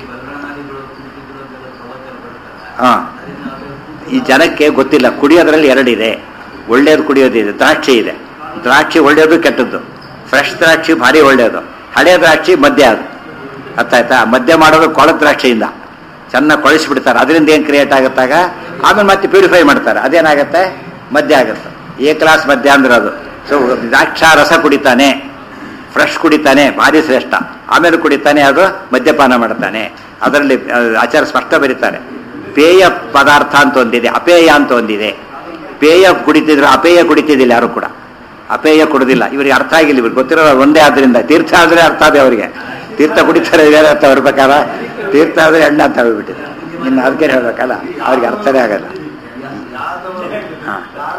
ಹಾ ಈ ಜನಕ್ಕೆ ಗೊತ್ತಿಲ್ಲ ಕುಡಿಯೋದ್ರಲ್ಲಿ ಎರಡಿದೆ ಒಳ್ಳೇದು ಕುಡಿಯೋದಿದೆ ದ್ರಾಕ್ಷಿ ಇದೆ ದ್ರಾಕ್ಷಿ ಒಳ್ಳೆಯದು ಕೆಟ್ಟದ್ದು ಫ್ರೆಶ್ ದ್ರಾಕ್ಷಿ ಭಾರಿ ಒಳ್ಳೆಯದು ಹಳೆ ದ್ರಾಕ್ಷಿ ಮದ್ಯ ಅದು ಅರ್ಥ ಆಯ್ತಾ ಮದ್ಯ ಮಾಡೋದು ಕೊಳದ ದ್ರಾಕ್ಷಿಯಿಂದ ಚೆನ್ನಾಗಿ ಕೊಳಿಸ್ಬಿಡ್ತಾರೆ ಅದರಿಂದ ಏನು ಕ್ರಿಯೇಟ್ ಆಗುತ್ತಾಗ ಆಮೇಲೆ ಮತ್ತೆ ಪ್ಯೂರಿಫೈ ಮಾಡ್ತಾರೆ ಅದೇನಾಗುತ್ತೆ ಮದ್ಯ ಆಗುತ್ತೆ ಎ ಕ್ಲಾಸ್ ಮದ್ಯ ಅಂದ್ರೆ ಅದು ಸೊ ದ್ರಾಕ್ಷಾ ರಸ ಕುಡಿತಾನೆ ಫ್ರೆಶ್ ಕುಡಿತಾನೆ ಭಾರಿ ಶ್ರೇಷ್ಠ ಆಮೇಲೆ ಕುಡಿತಾನೆ ಅದು ಮದ್ಯಪಾನ ಮಾಡ್ತಾನೆ ಅದರಲ್ಲಿ ಆ, ಆಚಾರ ಸ್ಪಷ್ಟ ಬರೀತಾರೆ ಪೇಯ ಪದಾರ್ಥ ಅಂತ ಒಂದಿದೆ ಅಪೇಯ ಅಂತ ಒಂದಿದೆ ಪೇಯ ಕುಡಿತಿದ್ರು ಅಪೇಯ ಕುಡಿತಿದ್ದಿಲ್ಲ ಯಾರು ಕೂಡ ಅಪೇಯ ಕುಡುದಿಲ್ಲ ಇವರಿಗೆ ಅರ್ಥ ಆಗಿಲ್ಲ ಇವ್ರಿಗೆ ಗೊತ್ತಿರೋ ಒಂದೇ ಆದ್ರಿಂದ ತೀರ್ಥ ಆದ್ರೆ ಅರ್ಥ ಆದ್ರೆ ಅವರಿಗೆ ತೀರ್ಥ ಕುಡಿತಾರೆ ಬೇರೆ ಅರ್ಥ ಬರ್ಬೇಕಾರ ತೀರ್ಥ ಆದ್ರೆ ಎಣ್ಣೆ ಅಂತ ಹೇಳ್ಬಿಟ್ಟಿದೆ ಇನ್ನು ಅದಕ್ಕೆ ಹೇಳ್ಬೇಕಲ್ಲ ಅವ್ರಿಗೆ ಅರ್ಥನೇ ಆಗಲ್ಲ ಹಾ.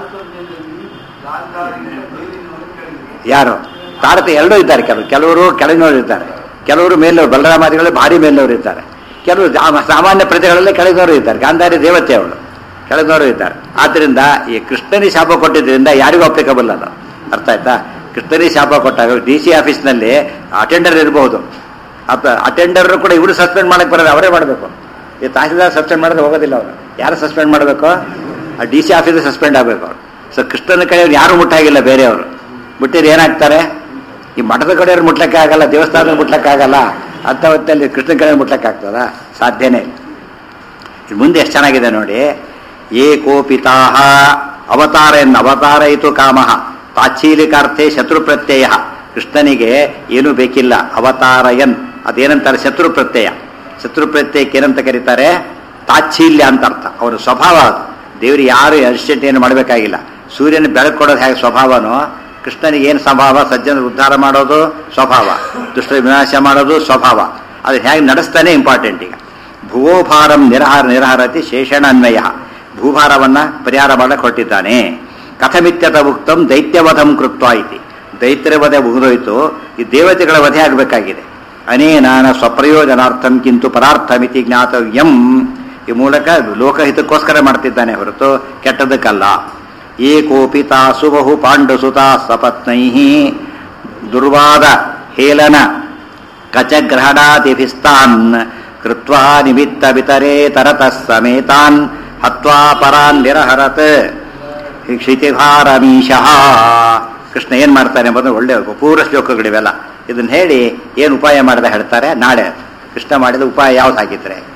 ಯಾರು ತಾರತ ಎರಡೂ ಇದ್ದಾರೆ ಕೆಲವರು ಕೆಲವರು ಕೆಳಗಿನವರು ಇದ್ದಾರೆ ಕೆಲವರು ಮೇಲವರು ಬಲರಾಮಾದಿಗಳು ಭಾರಿ ಮೇಲಿನವರು ಇದ್ದಾರೆ ಕೆಲವರು ಜಾ- ಸಾಮಾನ್ಯ ಪ್ರಜೆಗಳಲ್ಲಿ ಕೆಳಗಿನವರು ಇದ್ದಾರೆ ಗಾಂಧಾರಿ ದೇವತೆ ಅವಳು ಕೆಳಗಿನವರು ಇದ್ದಾರೆ ಆದ್ರಿಂದ ಈ ಕೃಷ್ಣನಿ ಶಾಪ ಕೊಟ್ಟಿದ್ರಿಂದ ಯಾರಿಗೂ ಅಪ್ಲಿಕಬಲ್ ಅದು ಅರ್ಥ ಆಯ್ತಾ ಕೃಷ್ಣನಿ ಶಾಪ ಕೊಟ್ಟಾಗ ಡಿ ಸಿ ಆಫೀಸ್ನಲ್ಲಿ ಅಟೆಂಡರ್ ಇರಬಹುದು ಅಟೆಂಡರ್ ಕೂಡ ಇವರು ಸಸ್ಪೆಂಡ್ ಮಾಡಕ್ ಬರೋದು ಅವರೇ ಮಾಡಬೇಕು ಈ ತಹಸೀಲ್ದಾರ್ ಸಸ್ಪೆಂಡ್ ಮಾಡಿದ್ರೆ ಹೋಗೋದಿಲ್ಲ ಅವರು ಯಾರು ಸಸ್ಪೆಂಡ್ ಮಾಡಬೇಕು ಆ ಡಿ ಸಿ ಆಫೀಸ್ ಸಸ್ಪೆಂಡ್ ಆಗಬೇಕು ಅವರು ಸೊ ಕೃಷ್ಣನ ಕಡೆಯವ್ರು ಯಾರು ಮುಟ್ಟಾಗಿಲ್ಲ ಬೇರೆಯವರು ಮುಟ್ಟಿದ್ರೆ ಏನಾಗ್ತಾರೆ ಈ ಮಠದ ಕಡೆಯವ್ರು ಮುಟ್ಲಕ್ಕೆ ಆಗಲ್ಲ ದೇವಸ್ಥಾನದ ಮುಟ್ಲಕ್ಕೆ ಆಗಲ್ಲ ಅಂತ ಹೊತ್ತಲ್ಲಿ ಕೃಷ್ಣನ ಕಡೆ ಮುಟ್ಲಕ್ಕೆ ಆಗ್ತದ ಸಾಧ್ಯನೇ ಇಲ್ಲ ಇದು ಮುಂದೆ ಎಷ್ಟು ಚೆನ್ನಾಗಿದೆ ನೋಡಿ ಏಕೋಪಿತಾಹ ಅವತಾರ ಎನ್ನ ಅವತಾರಯಿತು ಕಾಮಃ ತಾಚ್ಛೀಲಿಕಾರ್ಥೆ ಶತ್ರು ಪ್ರತ್ಯಯ ಕೃಷ್ಣನಿಗೆ ಏನೂ ಬೇಕಿಲ್ಲ ಅವತಾರಯನ್ ಅದೇನಂತಾರೆ ಶತ್ರು ಪ್ರತ್ಯಯ ಶತ್ರು ಪ್ರತ್ಯಯಕ್ಕೆ ಏನಂತ ಕರೀತಾರೆ ತಾಚ್ಛೀಲ್ಯ ಅಂತ ಅರ್ಥ ಅವರ ಸ್ವಭಾವ ಅದು ದೇವರಿಗೆ ಯಾರು ಅರ್ಜೆಂಟ್ ಏನು ಮಾಡಬೇಕಾಗಿಲ್ಲ ಸೂರ್ಯನ ಬೆಳಕು ಕೊಡೋದು ಹೇಗೆ ಸ್ವಭಾವನೋ ಕೃಷ್ಣನಿಗೆ ಏನು ಸ್ವಭಾವ ಸಜ್ಜನ ಉದ್ಧಾರ ಮಾಡೋದು ಸ್ವಭಾವ ದುಷ್ಟರ ವಿನಾಶ ಮಾಡೋದು ಸ್ವಭಾವ ಅದು ಹೇಗೆ ನಡೆಸ್ತಾನೆ ಇಂಪಾರ್ಟೆಂಟ್ ಈಗ ಭುವೋಭಾರಂ ನಿರಹಾರ ನಿರಹಾರತಿ ಶೇಷಣಾನ್ವಯ ಭೂಭಾರವನ್ನ ಪರಿಹಾರ ಮಾಡಕ್ಕೆ ಹೊರಟಿದ್ದಾನೆ ಕಥಮಿತ್ಯತ ಉಕ್ತಂ ದೈತ್ಯವಧಂ ಕೃತ್ವ ಇತಿ ದೈತ್ಯರ ವಧೆ ಮುಗಿದೋಯ್ತು ಈ ದೇವತೆಗಳ ವಧೆ ಆಗಬೇಕಾಗಿದೆ ಅನೇನಾನ ಸ್ವಪ್ರಯೋಜನಾರ್ಥಂ ಕಿಂತು ಪರಾರ್ಥಮಿತಿ ಜ್ಞಾತವ್ಯಂ ಈ ಮೂಲಕ ಲೋಕಹಿತಕ್ಕೋಸ್ಕರ ಮಾಡ್ತಿದ್ದಾನೆ ಹೊರತು ಕೆಟ್ಟದಕ್ಕಲ್ಲ ಏಕೋಪಿ ತಾಸು ಬಹು ಪಾಂಡುಸುತಾ ಸಪತ್ನೈ ದುರ್ವಾದ ಹೇಲನ ಕಚಗ್ರಹಣಾದಿಭಿಸ್ತಾನ್ ಕೃತ್ವಾ ನಿಮಿತ್ತ ವಿತರೇ ತರತಃ ಸಮೇತಾನ್ ಹತ್ವಾ ಪರಾನ್ ನಿರಹರತ್ ಕ್ಷಿತಿಭಾರಮೀಶಃ ಕೃಷ್ಣ ಏನ್ ಮಾಡ್ತಾನೆ ಎಂಬುದು ಒಳ್ಳೆ ಪೂರ್ವ ಶ್ಲೋಕಗಳಿವೆಲ್ಲ ಇದನ್ನ ಹೇಳಿ ಏನು ಉಪಾಯ ಮಾಡದ ಹೇಳ್ತಾರೆ ನಾಳೆ ಕೃಷ್ಣ ಮಾಡಿದ ಉಪಾಯ ಯಾವ್ದು ಹಾಕಿದ್ರೆ